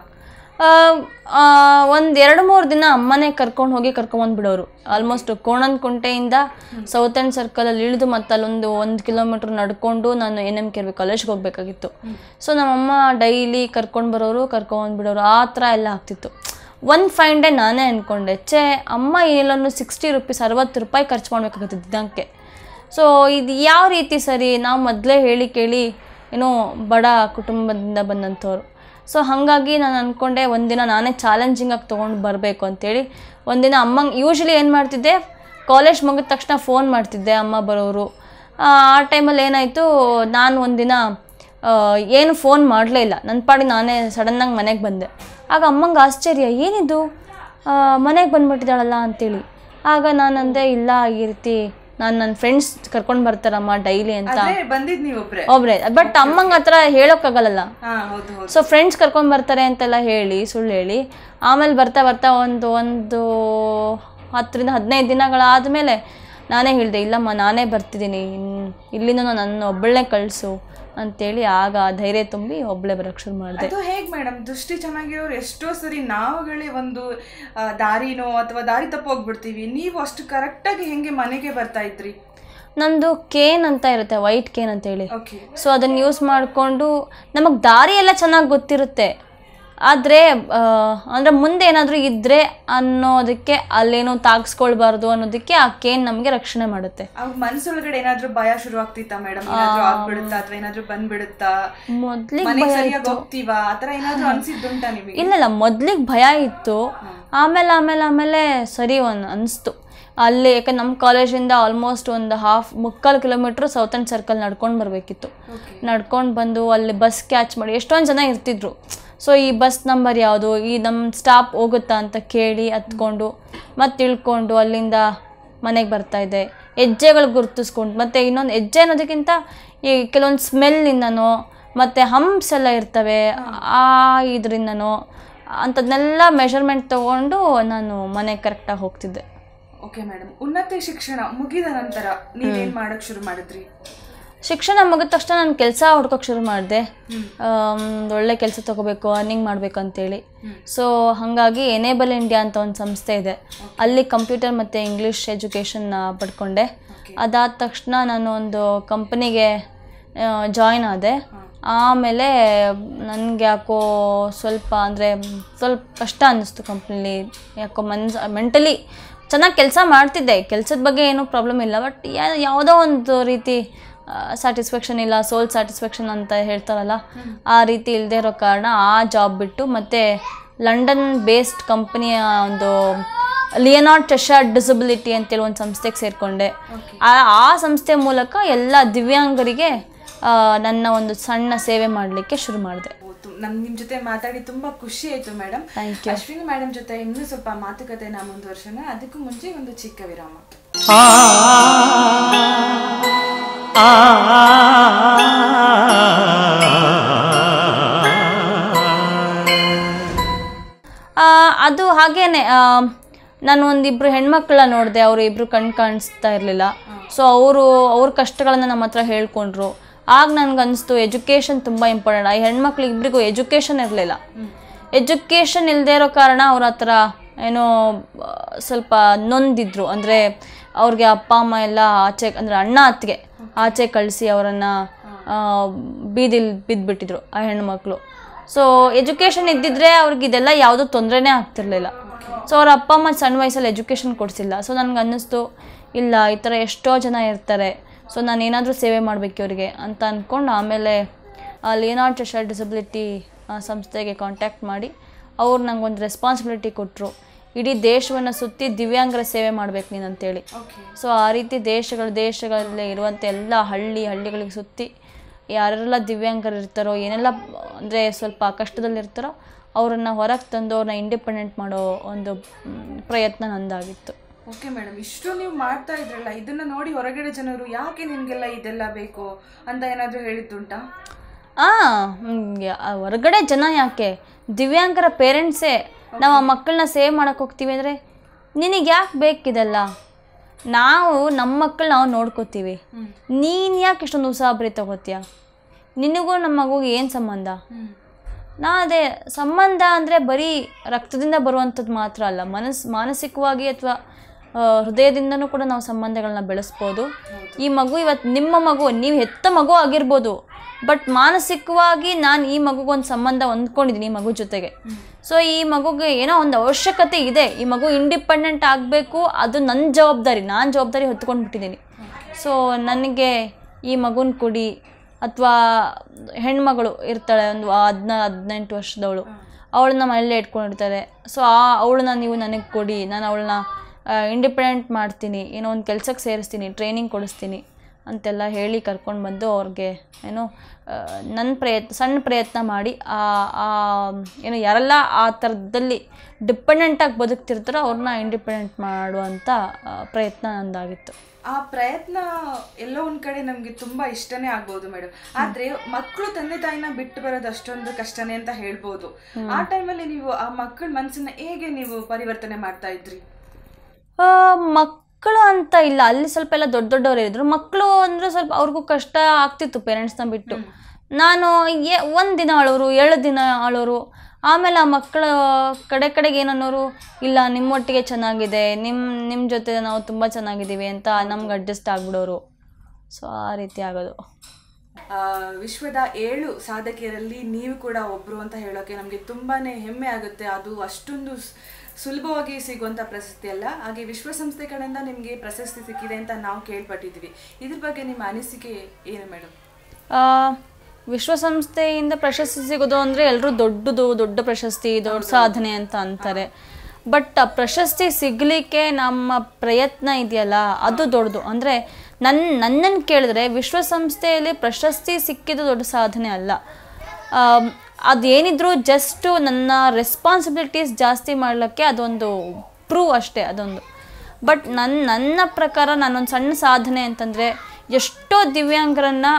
ಒಂದು ಎರಡು ಮೂರು ದಿನ ಅಮ್ಮನೇ ಕರ್ಕೊಂಡು ಹೋಗಿ ಕರ್ಕೊಂಬಂದ್ಬಿಡೋರು ಆಲ್ಮೋಸ್ಟ್ ಕೋಣನಕುಂಟೆಯಿಂದ ಸೌತ್ ಆ್ಯಂಡ್ ಸರ್ಕಲಲ್ಲಿ ಇಳಿದು ಮತ್ತು ಅಲ್ಲೊಂದು ಒಂದು ಕಿಲೋಮೀಟ್ರ್ ನಡ್ಕೊಂಡು ನಾನು ಎನ್ ಎಮ್ ಕೆ ಕಾಲೇಜ್ಗೆ ಹೋಗಬೇಕಾಗಿತ್ತು ಸೊ ನಮ್ಮಮ್ಮ ಡೈಲಿ ಕರ್ಕೊಂಡು ಬರೋರು ಕರ್ಕೊಂಬಂದ್ಬಿಡೋರು ಆ ಥರ ಎಲ್ಲ ಆಗ್ತಿತ್ತು ಒಂದು ಫೈನ್ ಡೇ ನಾನೇ ಅಂದ್ಕೊಂಡೆ ಛೇ ಅಮ್ಮ ಏನಿಲ್ಲೂ ಸಿಕ್ಸ್ಟಿ ರುಪೀಸ್ ಅರವತ್ತು ರೂಪಾಯಿ ಖರ್ಚು ಮಾಡಬೇಕಾಗುತ್ತೆ ದಿನಕ್ಕೆ ಸೊ ಇದು ಯಾವ ರೀತಿ ಸರಿ ನಾವು ಮೊದಲೇ ಹೇಳಿ ಕೇಳಿ ಏನೋ ಬಡ ಕುಟುಂಬದಿಂದ ಬಂದಂಥವ್ರು ಸೊ ಹಾಗಾಗಿ ನಾನು ಅಂದ್ಕೊಂಡೆ ಒಂದಿನ ನಾನೇ ಚಾಲೆಂಜಿಂಗಾಗಿ ತೊಗೊಂಡು ಬರಬೇಕು ಅಂತೇಳಿ ಒಂದಿನ ಅಮ್ಮಂಗೆ ಯೂಶ್ವಲಿ ಏನು ಮಾಡ್ತಿದ್ದೆ ಕಾಲೇಜ್ ಮುಗಿದ ತಕ್ಷಣ ಫೋನ್ ಮಾಡ್ತಿದ್ದೆ ಅಮ್ಮ ಬರೋರು ಆ ಟೈಮಲ್ಲಿ ಏನಾಯಿತು ನಾನು ಒಂದಿನ ಆ, ಏನು ಫೋನ್ ಮಾಡಲೇ ಇಲ್ಲ ನನ್ನ ಪಾಡಿ ನಾನೇ ಸಡನ್ನಾಗಿ ಮನೆಗೆ ಬಂದೆ ಆಗ ಅಮ್ಮಂಗೆ ಆಶ್ಚರ್ಯ ಏನಿದು ಮನೆಗೆ ಬಂದ್ಬಿಟ್ಟಿದ್ದಾಳಲ್ಲ ಅಂತೇಳಿ ಆಗ ನಾನಂದೆ ಇಲ್ಲ ಈ ರೀತಿ ನಾನು ನನ್ನ ಫ್ರೆಂಡ್ಸ್ ಕರ್ಕೊಂಡು ಬರ್ತಾರಮ್ಮ ಡೈಲಿ ಅಂತ ಅದೇ ಬಂದಿದ್ ನೀವೊಬ್ರೆ ಒಬ್ರೆ ಬಟ್ ಅಮ್ಮಂಗೆ ಹತ್ರ ಹೇಳೋಕ್ಕಾಗಲ್ಲ ಹಾ ಹೌದು ಹೌದು ಸೊ ಫ್ರೆಂಡ್ಸ್ ಕರ್ಕೊಂಡು ಬರ್ತಾರೆ ಅಂತೆಲ್ಲ ಹೇಳಿ ಸುಳ್ಳು ಹೇಳಿ ಆಮೇಲೆ ಬರ್ತಾ ಬರ್ತಾ ಒಂದು ಒಂದು ಹತ್ತರಿಂದ ಹದಿನೈದು ದಿನಗಳಾದಮೇಲೆ ನಾನೇ ಹೇಳಿದೆ ಇಲ್ಲಮ್ಮ ನಾನೇ ಬರ್ತಿದ್ದೀನಿ ಇಲ್ಲಿಂದ ನನ್ನ ಒಬ್ಬಳನ್ನೇ ಕಳಿಸು ಅಂತೇಳಿ ಆಗ ಧೈರ್ಯ ತುಂಬಿ ಒಬ್ಬಳೇ ಬರೋಕ್ಕೆ ಶುರು ಮಾಡಿದೆ ಅದು ಹೇಗ್ ಮೇಡಮ್ ದೃಷ್ಟಿ ಚೆನ್ನಾಗಿರೋರು ಎಷ್ಟೋ ಸರಿ ನಾವುಗಳೇ ಒಂದು ಆ, ದಾರಿನೋ ಅಥವಾ ದಾರಿ ತಪ್ಪು ಹೋಗ್ಬಿಡ್ತೀವಿ ನೀವು ಅಷ್ಟು ಕರೆಕ್ಟಾಗಿ ಹೆಂಗೆ ಮನೆಗೆ ಬರ್ತಾ ಇದ್ರಿ ನಂದು ಕೇನ್ ಅಂತ ಇರುತ್ತೆ ವೈಟ್ ಕೇನ್ ಅಂತ ಹೇಳಿ ಓಕೆ ಸೊ ಅದನ್ನು ಯೂಸ್ ಮಾಡಿಕೊಂಡು ನಮಗೆ ದಾರಿ ಎಲ್ಲ ಚೆನ್ನಾಗಿ ಗೊತ್ತಿರುತ್ತೆ ಆದರೆ ಅಂದರೆ ಮುಂದೆ ಏನಾದರೂ ಇದ್ದರೆ ಅನ್ನೋದಕ್ಕೆ ಅಲ್ಲೇನೋ ತಾಗಿಸ್ಕೊಳ್ಬಾರ್ದು ಅನ್ನೋದಕ್ಕೆ ಆ ಕೇನ್ ನಮಗೆ ರಕ್ಷಣೆ ಮಾಡುತ್ತೆ ಅವಾಗ ಮನ್ಸೊಳಗಡೆ ಏನಾದ್ರೂ ಭಯ ಶುರು ಆಗ್ತಿತ್ತಾ ಮೇಡಮ್ ಏನಾದ್ರೂ ಆಗ್ಬಿಡುತ್ತಾ ಅಥವಾ ಏನಾದ್ರೂ ಬಂದ್ಬಿಡುತ್ತಾ ಮೊದ್ಲಿಗೆ ಮನೆಗೆ ಸರಿಯಾಗಿ ಹೋಗ್ತೀವಾ ಆತರ ಏನಾದ್ರೂ ಅನ್ಸಿದ್ದುಂಟಾ ನಿಮಗೆ ಇಲ್ಲಲ್ಲ ಮೊದ್ಲಿಗೆ ಭಯ ಇತ್ತು ಆಮೇಲೆ ಆಮೇಲೆ ಆಮೇಲೆ ಸರಿ ಒಂದು ಅನಿಸ್ತು ಅಲ್ಲಿ ಯಾಕೆ ನಮ್ಮ ಕಾಲೇಜಿಂದ ಆಲ್ಮೋಸ್ಟ್ ಒಂದು ಹಾಫ್ ಮುಕ್ಕಾಲು ಕಿಲೋಮೀಟ್ರ್ ಸೌತ್ ಆ್ಯಂಡ್ ಸರ್ಕಲ್ ನಡ್ಕೊಂಡು ಬರಬೇಕಿತ್ತು ನಡ್ಕೊಂಡು ಬಂದು ಅಲ್ಲಿ ಬಸ್ ಕ್ಯಾಚ್ ಮಾಡಿ ಎಷ್ಟೊಂದು ಜನ ಇರ್ತಿದ್ರು ಸೊ ಈ ಬಸ್ ನಂಬರ್ ಯಾವುದು ಈ ನಮ್ಮ ಸ್ಟಾಪ್ ಹೋಗುತ್ತಾ ಅಂತ ಕೇಳಿ ಹತ್ಕೊಂಡು ಮತ್ತೆ ಇಳ್ಕೊಂಡು ಅಲ್ಲಿಂದ ಮನೆಗೆ ಬರ್ತಾ ಇದ್ದೆ ಹೆಜ್ಜೆಗಳು ಗುರುತಿಸ್ಕೊಂಡು ಮತ್ತು ಇನ್ನೊಂದು ಹೆಜ್ಜೆ ಅನ್ನೋದಕ್ಕಿಂತ ಈ ಕೆಲವೊಂದು ಸ್ಮೆಲ್ಲಿಂದನೋ ಮತ್ತು ಹಂಪ್ಸ್ ಎಲ್ಲ ಇರ್ತವೆ ಆ ಇದರಿಂದನೋ ಅಂಥದ್ನೆಲ್ಲ ಮೆಷರ್ಮೆಂಟ್ ತೊಗೊಂಡು ನಾನು ಮನೆಗೆ ಕರೆಕ್ಟಾಗಿ ಹೋಗ್ತಿದ್ದೆ ಓಕೆ ಮೇಡಮ್ ಉನ್ನತ ಶಿಕ್ಷಣ ಮುಗಿದ ನಂತರ ನೀವೇನ್ ಮಾಡಕ್ ಶುರು ಮಾಡಿದ್ರಿ ಶಿಕ್ಷಣ ಮುಗಿದ ತಕ್ಷಣ ನಾನು ಕೆಲಸ ಹುಡ್ಕೋಕೆ ಶುರು ಮಾಡಿದೆ ಒಂದು ಒಳ್ಳೆ ಕೆಲಸ ತೊಗೋಬೇಕು ಅರ್ನಿಂಗ್ ಮಾಡಬೇಕು ಅಂತೇಳಿ ಸೊ ಹಾಗಾಗಿ ಎನೇಬಲ್ ಇಂಡಿಯಾ ಅಂತ ಒಂದು ಸಂಸ್ಥೆ ಇದೆ ಅಲ್ಲಿ ಕಂಪ್ಯೂಟರ್ ಮತ್ತು ಇಂಗ್ಲೀಷ್ ಎಜುಕೇಷನ್ನ ಪಡ್ಕೊಂಡೆ ಅದಾದ ತಕ್ಷಣ ನಾನು ಒಂದು ಕಂಪನಿಗೆ ಜಾಯ್ನ್ ಆದೆ ಆಮೇಲೆ ನನಗೆ ಯಾಕೋ ಸ್ವಲ್ಪ ಅಂದರೆ ಸ್ವಲ್ಪ ಕಷ್ಟ ಅನ್ನಿಸ್ತು ಕಂಪ್ನಿಲಿ ಯಾಕೋ ಮನ್ಸ್ ಮೆಂಟಲಿ ಚೆನ್ನಾಗಿ ಕೆಲಸ ಮಾಡ್ತಿದ್ದೆ ಕೆಲಸದ ಬಗ್ಗೆ ಏನೂ ಪ್ರಾಬ್ಲಮ್ ಇಲ್ಲ ಬಟ್ ಯಾವುದೋ ಒಂದು ರೀತಿ ಸ್ಯಾಟಿಸ್ಫ್ಯಾಕ್ಷನ್ ಇಲ್ಲ ಸೋಲ್ ಸ್ಯಾಟಿಸ್ಫ್ಯಾಕ್ಷನ್ ಅಂತ ಹೇಳ್ತಾರಲ್ಲ ಆ ರೀತಿ ಇಲ್ಲದೆ ಇರೋ ಕಾರಣ ಆ ಜಾಬ್ ಬಿಟ್ಟು ಮತ್ತು ಲಂಡನ್ ಬೇಸ್ಡ್ ಕಂಪನಿಯ ಒಂದು ಲಿಯನಾರ್ಡ್ ಟೆಶಾರ್ಡ್ ಡಿಸಬಿಲಿಟಿ ಅಂತೇಳಿ ಒಂದು ಸಂಸ್ಥೆಗೆ ಸೇರಿಕೊಂಡೆ ಆ ಆ ಸಂಸ್ಥೆ ಮೂಲಕ ಎಲ್ಲ ದಿವ್ಯಾಂಗರಿಗೆ ಆ, ನನ್ನ ಒಂದು ಸಣ್ಣ ಸೇವೆ ಮಾಡಲಿಕ್ಕೆ ಶುರು ಮಾಡಿದೆ ನಮ್ ನಿಮ್ ಜೊತೆ ಮಾತಾಡಿ ತುಂಬಾ ಖುಷಿ ಆಯ್ತು madam Thank you. Ashwini madam ಜೊತೆ ಇನ್ನೂ ಸ್ವಲ್ಪ ಮಾತುಕತೆನ ಮುಂದುವರ್ಸೋಣ ಅದಕ್ಕೂ ಮುಂಚೆ ಒಂದು ಚಿಕ್ಕ ವಿರಾಮ ಆ, ಅದು ಹಾಗೇನೆ ಆ, ನಾನು ಒಂದಿಬ್ರು ಹೆಣ್ಮಕ್ಳ ನೋಡಿದೆ ಅವರು ಇಬ್ರು ಕಣ್ ಕಾಣಿಸ್ತಾ ಇರಲಿಲ್ಲ ಸೊ ಅವರು ಅವ್ರ ಕಷ್ಟಗಳನ್ನ ನಮ್ಮ ಹತ್ರ ಹೇಳ್ಕೊಂಡ್ರು ಆಗ ನನ್ಗೆ ಅನಿಸ್ತು ಎಜುಕೇಷನ್ ತುಂಬ ಇಂಪಾರ್ಟೆಂಟ್ ಆ ಹೆಣ್ಮಕ್ಳು ಇಬ್ಬರಿಗೂ ಎಜುಕೇಷನ್ ಇರಲಿಲ್ಲ ಎಜುಕೇಷನ್ ಇಲ್ಲದೆ ಇರೋ ಕಾರಣ ಅವ್ರ ಹತ್ರ ಏನೋ ಆ, ಸ್ವಲ್ಪ ನೊಂದಿದ್ರು ಅಂದರೆ ಅವ್ರಿಗೆ ಅಪ್ಪ ಅಮ್ಮ ಎಲ್ಲ ಆಚೆ ಅಂದರೆ ಅಣ್ಣ ಅತ್ತಿಗೆ ಆಚೆ ಕಳಿಸಿ ಅವರನ್ನು ಬೀದಿಲಿ ಬಿದ್ದುಬಿಟ್ಟಿದ್ರು ಆ ಹೆಣ್ಮಕ್ಳು ಸೊ ಎಜುಕೇಷನ್ ಇದ್ದಿದ್ರೆ ಅವ್ರಿಗೆ ಇದೆಲ್ಲ ಯಾವುದೂ ತೊಂದರೆನೇ ಆಗ್ತಿರ್ಲಿಲ್ಲ ಸೊ ಅವ್ರ ಅಪ್ಪ ಅಮ್ಮ ಸಣ್ಣ ವಯಸ್ಸಲ್ಲಿ ಎಜುಕೇಷನ್ ಕೊಡಿಸಿಲ್ಲ ಸೊ ನನಗೆ ಅನ್ನಿಸ್ತು ಇಲ್ಲ ಈ ಥರ ಎಷ್ಟೋ ಜನ ಇರ್ತಾರೆ ಸೊ ನಾನು ಏನಾದರೂ ಸೇವೆ ಮಾಡಬೇಕು ಇವರಿಗೆ ಅಂತ ಅಂದ್ಕೊಂಡು ಆಮೇಲೆ ಲಿಯನಾರ್ಡ್ ಚೆಶರ್ ಡಿಸಬಿಲಿಟಿ ಸಂಸ್ಥೆಗೆ ಕಾಂಟ್ಯಾಕ್ಟ್ ಮಾಡಿ ಅವ್ರು ನಂಗೊಂದು ರೆಸ್ಪಾನ್ಸಿಬಿಲಿಟಿ ಕೊಟ್ಟರು ಇಡೀ ದೇಶವನ್ನು ಸುತ್ತಿ ದಿವ್ಯಾಂಗರ ಸೇವೆ ಮಾಡ್ಬೇಕು ನೀನು ಅಂತೇಳಿ ಓಕೆ ಸೊ ಆ ರೀತಿ ದೇಶಗಳು ದೇಶಗಳಲ್ಲಿ ಇರುವಂಥ ಎಲ್ಲ ಹಳ್ಳಿ ಹಳ್ಳಿಗಳಿಗೆ ಸುತ್ತಿ ಯಾರೆಲ್ಲ ದಿವ್ಯಾಂಗರು ಇರ್ತಾರೋ ಏನೆಲ್ಲ ಅಂದರೆ ಸ್ವಲ್ಪ ಕಷ್ಟದಲ್ಲಿರ್ತಾರೋ ಅವರನ್ನು ಹೊರಗೆ ತಂದು ಅವ್ರನ್ನ ಇಂಡಿಪೆಂಡೆಂಟ್ ಮಾಡೋ ಒಂದು ಮ್, ಪ್ರಯತ್ನ ನಂದಾಗಿತ್ತು ಓಕೆ ಮೇಡಮ್ ಇಷ್ಟು ನೀವು ಮಾಡ್ತಾ ಇದ್ರಲ್ಲ ಇದನ್ನ ನೋಡಿ ಹೊರಗಡೆ ಜನರು ಯಾಕೆ ನಿಮ್ಗೆಲ್ಲ ಇದೆಲ್ಲ ಬೇಕು ಅಂತ ಏನಾದರೂ ಹೇಳಿದ್ದುಂಟಾ ಆ ಹ್ಮ್, ಯಾ- ಆ ಹೊರಗಡೆ ಜನ ಯಾಕೆ ದಿವ್ಯಾಂಗರ ಪೇರೆಂಟ್ಸೇ ನಾವು ಆ ಮಕ್ಕಳನ್ನ ಸೇವ್ ಮಾಡೋಕೆ ಹೋಗ್ತೀವಿ ಅಂದರೆ ನಿನಗೆ ಯಾಕೆ ಬೇಕಿದೆಲ್ಲ ನಾವು ನಮ್ಮ ಮಕ್ಕಳು ನಾವು ನೋಡ್ಕೋತೀವಿ ನೀನು ಯಾಕೆ ಇಷ್ಟೊಂದು ಉಸಾಬರಿ ತಗೋತೀಯ ನಿನಗೂ ನಮ್ಮ ಮಗುಗೆ ಏನು ಸಂಬಂಧ ನಾ ಅದೇ ಸಂಬಂಧ ಅಂದರೆ ಬರೀ ರಕ್ತದಿಂದ ಬರುವಂಥದ್ದು ಮಾತ್ರ ಅಲ್ಲ ಮನಸ್ ಮಾನಸಿಕವಾಗಿ ಅಥವಾ ಹೃದಯದಿಂದನೂ ಕೂಡ ನಾವು ಸಂಬಂಧಗಳನ್ನ ಬೆಳೆಸ್ಬೋದು ಈ ಮಗು ಇವತ್ತು ನಿಮ್ಮ ಮಗು ನೀವು ಹೆತ್ತ ಮಗು ಆಗಿರ್ಬೋದು ಬಟ್ ಮಾನಸಿಕವಾಗಿ ನಾನು ಈ ಮಗುಗೊಂದು ಸಂಬಂಧ ಹೊಂದ್ಕೊಂಡಿದ್ದೀನಿ ಈ ಮಗು ಜೊತೆಗೆ ಸೊ ಈ ಮಗುಗೆ ಏನೋ ಒಂದು ಅವಶ್ಯಕತೆ ಇದೆ ಈ ಮಗು ಇಂಡಿಪೆಂಡೆಂಟ್ ಆಗಬೇಕು ಅದು ನನ್ನ ಜವಾಬ್ದಾರಿ ನಾನು ಜವಾಬ್ದಾರಿ ಹೊತ್ಕೊಂಡ್ಬಿಟ್ಟಿದ್ದೀನಿ ಸೊ ನನಗೆ ಈ ಮಗುನ ಕೊಡಿ ಅಥವಾ ಹೆಣ್ಮಗಳು ಇರ್ತಾಳೆ ಒಂದು ಹದಿನ ಹದಿನೆಂಟು ವರ್ಷದವಳು ಅವಳನ್ನ ಮನೇಲಿ ಇಟ್ಕೊಂಡಿರ್ತಾರೆ ಸೊ ಆ ಅವಳನ್ನ ನೀವು ನನಗೆ ಕೊಡಿ ನಾನು ಅವಳನ್ನ ಇಂಡಿಪೆಂಡೆಂಟ್ ಮಾಡ್ತೀನಿ ಏನೋ ಒಂದು ಕೆಲ್ಸಕ್ಕೆ ಸೇರಿಸ್ತೀನಿ ಟ್ರೈನಿಂಗ್ ಕೊಡಿಸ್ತೀನಿ ಅಂತೆಲ್ಲ ಹೇಳಿ ಕರ್ಕೊಂಡು ಬಂದು ಅವ್ರಿಗೆ ಏನೋ ನನ್ನ ಪ್ರಯತ್ನ ಸಣ್ಣ ಪ್ರಯತ್ನ ಮಾಡಿ ಆ ಆ ಏನು ಯಾರೆಲ್ಲ ಆ ಥರದಲ್ಲಿ ಡಿಪೆಂಡೆಂಟಾಗಿ ಬದುಕ್ತಿರ್ತಾರೋ ಅವ್ರನ್ನ ಇಂಡಿಪೆಂಡೆಂಟ್ ಮಾಡುವಂಥ ಆ, ಪ್ರಯತ್ನ ನಂದಾಗಿತ್ತು ಆ ಪ್ರಯತ್ನ ಎಲ್ಲೋ ಒಂದ್ ಕಡೆ ನಮ್ಗೆ ತುಂಬಾ ಇಷ್ಟನೇ ಆಗ್ಬೋದು ಮೇಡಮ್ ಆದ್ರೆ ಮಕ್ಕಳು ತಂದೆ ತಾಯಿನ ಬಿಟ್ಟು ಬರೋದು ಅಷ್ಟೊಂದು ಕಷ್ಟನೇ ಅಂತ ಹೇಳ್ಬೋದು ಆ ಟೈಮಲ್ಲಿ ನೀವು ಆ ಮಕ್ಕಳ ಮನಸ್ಸನ್ನ ಹೇಗೆ ನೀವು ಪರಿವರ್ತನೆ ಮಾಡ್ತಾ ಇದ್ರಿ ಆ, ಮಕ್ಕಳು ಅಂತ ಇಲ್ಲ ಅಲ್ಲಿ ಸ್ವಲ್ಪ ಎಲ್ಲ ದೊಡ್ಡ ದೊಡ್ಡವರು ಇದ್ರು ಮಕ್ಕಳು ಅಂದರೆ ಸ್ವಲ್ಪ ಅವ್ರಿಗೂ ಕಷ್ಟ ಆಗ್ತಿತ್ತು ಪೇರೆಂಟ್ಸ್ನ ಬಿಟ್ಟು ನಾನು ಏ ಒಂದು ದಿನ ಅಳೋರು ಎರಡು ದಿನ ಅಳೋರು ಆಮೇಲೆ ಆ ಮಕ್ಕಳ ಕಡೆ ಕಡೆಗೆ ಏನನ್ನೋರು ಇಲ್ಲ ನಿಮ್ಮೊಟ್ಟಿಗೆ ಚೆನ್ನಾಗಿದೆ ನಿಮ್ಮ ನಿಮ್ಮ ಜೊತೆ ನಾವು ತುಂಬ ಚೆನ್ನಾಗಿದ್ದೀವಿ ಅಂತ ನಮ್ಗೆ ಅಡ್ಜಸ್ಟ್ ಆಗ್ಬಿಡೋರು ಸೊ ಆ ರೀತಿ ಆಗೋದು ಆ, ವಿಶ್ವದ ಏಳು ಸಾಧಕಿಯರಲ್ಲಿ ನೀವು ಕೂಡ ಒಬ್ರು ಅಂತ ಹೇಳೋಕೆ ನಮಗೆ ತುಂಬಾನೇ ಹೆಮ್ಮೆ ಆಗುತ್ತೆ ಅದು ಅಷ್ಟೊಂದು ಸ್- ಸುಲಭವಾಗಿ ಸಿಗುವಂತ ಪ್ರಶಸ್ತಿ ಅಲ್ಲ ಹಾಗೆ ವಿಶ್ವಸಂಸ್ಥೆ ಕಡೆಯಿಂದ ನಿಮಗೆ ಪ್ರಶಸ್ತಿ ಸಿಕ್ಕಿದೆ ಅಂತ ನಾವು ಕೇಳ್ಪಟ್ಟಿದ್ವಿ ಇದ್ರ ಬಗ್ಗೆ ನಿಮ್ಮ ಅನಿಸಿಕೆ ಏನು ಮೇಡಮ್ ಆ, ವಿಶ್ವಸಂಸ್ಥೆಯಿಂದ ಪ್ರಶಸ್ತಿ ಸಿಗೋದು ಅಂದರೆ ಎಲ್ಲರೂ ದೊಡ್ಡದು ದೊಡ್ಡ ಪ್ರಶಸ್ತಿ ದೊಡ್ಡ ಸಾಧನೆ ಅಂತ ಅಂತಾರೆ ಬಟ್ ಆ ಪ್ರಶಸ್ತಿ ಸಿಗಲಿಕ್ಕೆ ನಮ್ಮ ಪ್ರಯತ್ನ ಇದೆಯಲ್ಲ ಅದು ದೊಡ್ಡದು ಅಂದರೆ ನನ್ನ ನನ್ನನ್ನು ಕೇಳಿದ್ರೆ ವಿಶ್ವಸಂಸ್ಥೆಯಲ್ಲಿ ಪ್ರಶಸ್ತಿ ಸಿಕ್ಕಿದ್ದು ದೊಡ್ಡ ಸಾಧನೆ ಅಲ್ಲ ಆಮ್, ಅದೇನಿದ್ರು ಜಸ್ಟು ನನ್ನ ರೆಸ್ಪಾನ್ಸಿಬಿಲಿಟೀಸ್ ಜಾಸ್ತಿ ಮಾಡಲಿಕ್ಕೆ ಅದೊಂದು ಪ್ರೂವ್ ಅಷ್ಟೇ ಅದೊಂದು ಬಟ್ ನನ್ನ ನನ್ನ ಪ್ರಕಾರ ನಾನೊಂದು ಸಣ್ಣ ಸಾಧನೆ ಅಂತಂದರೆ ಎಷ್ಟೋ ದಿವ್ಯಾಂಗರನ್ನು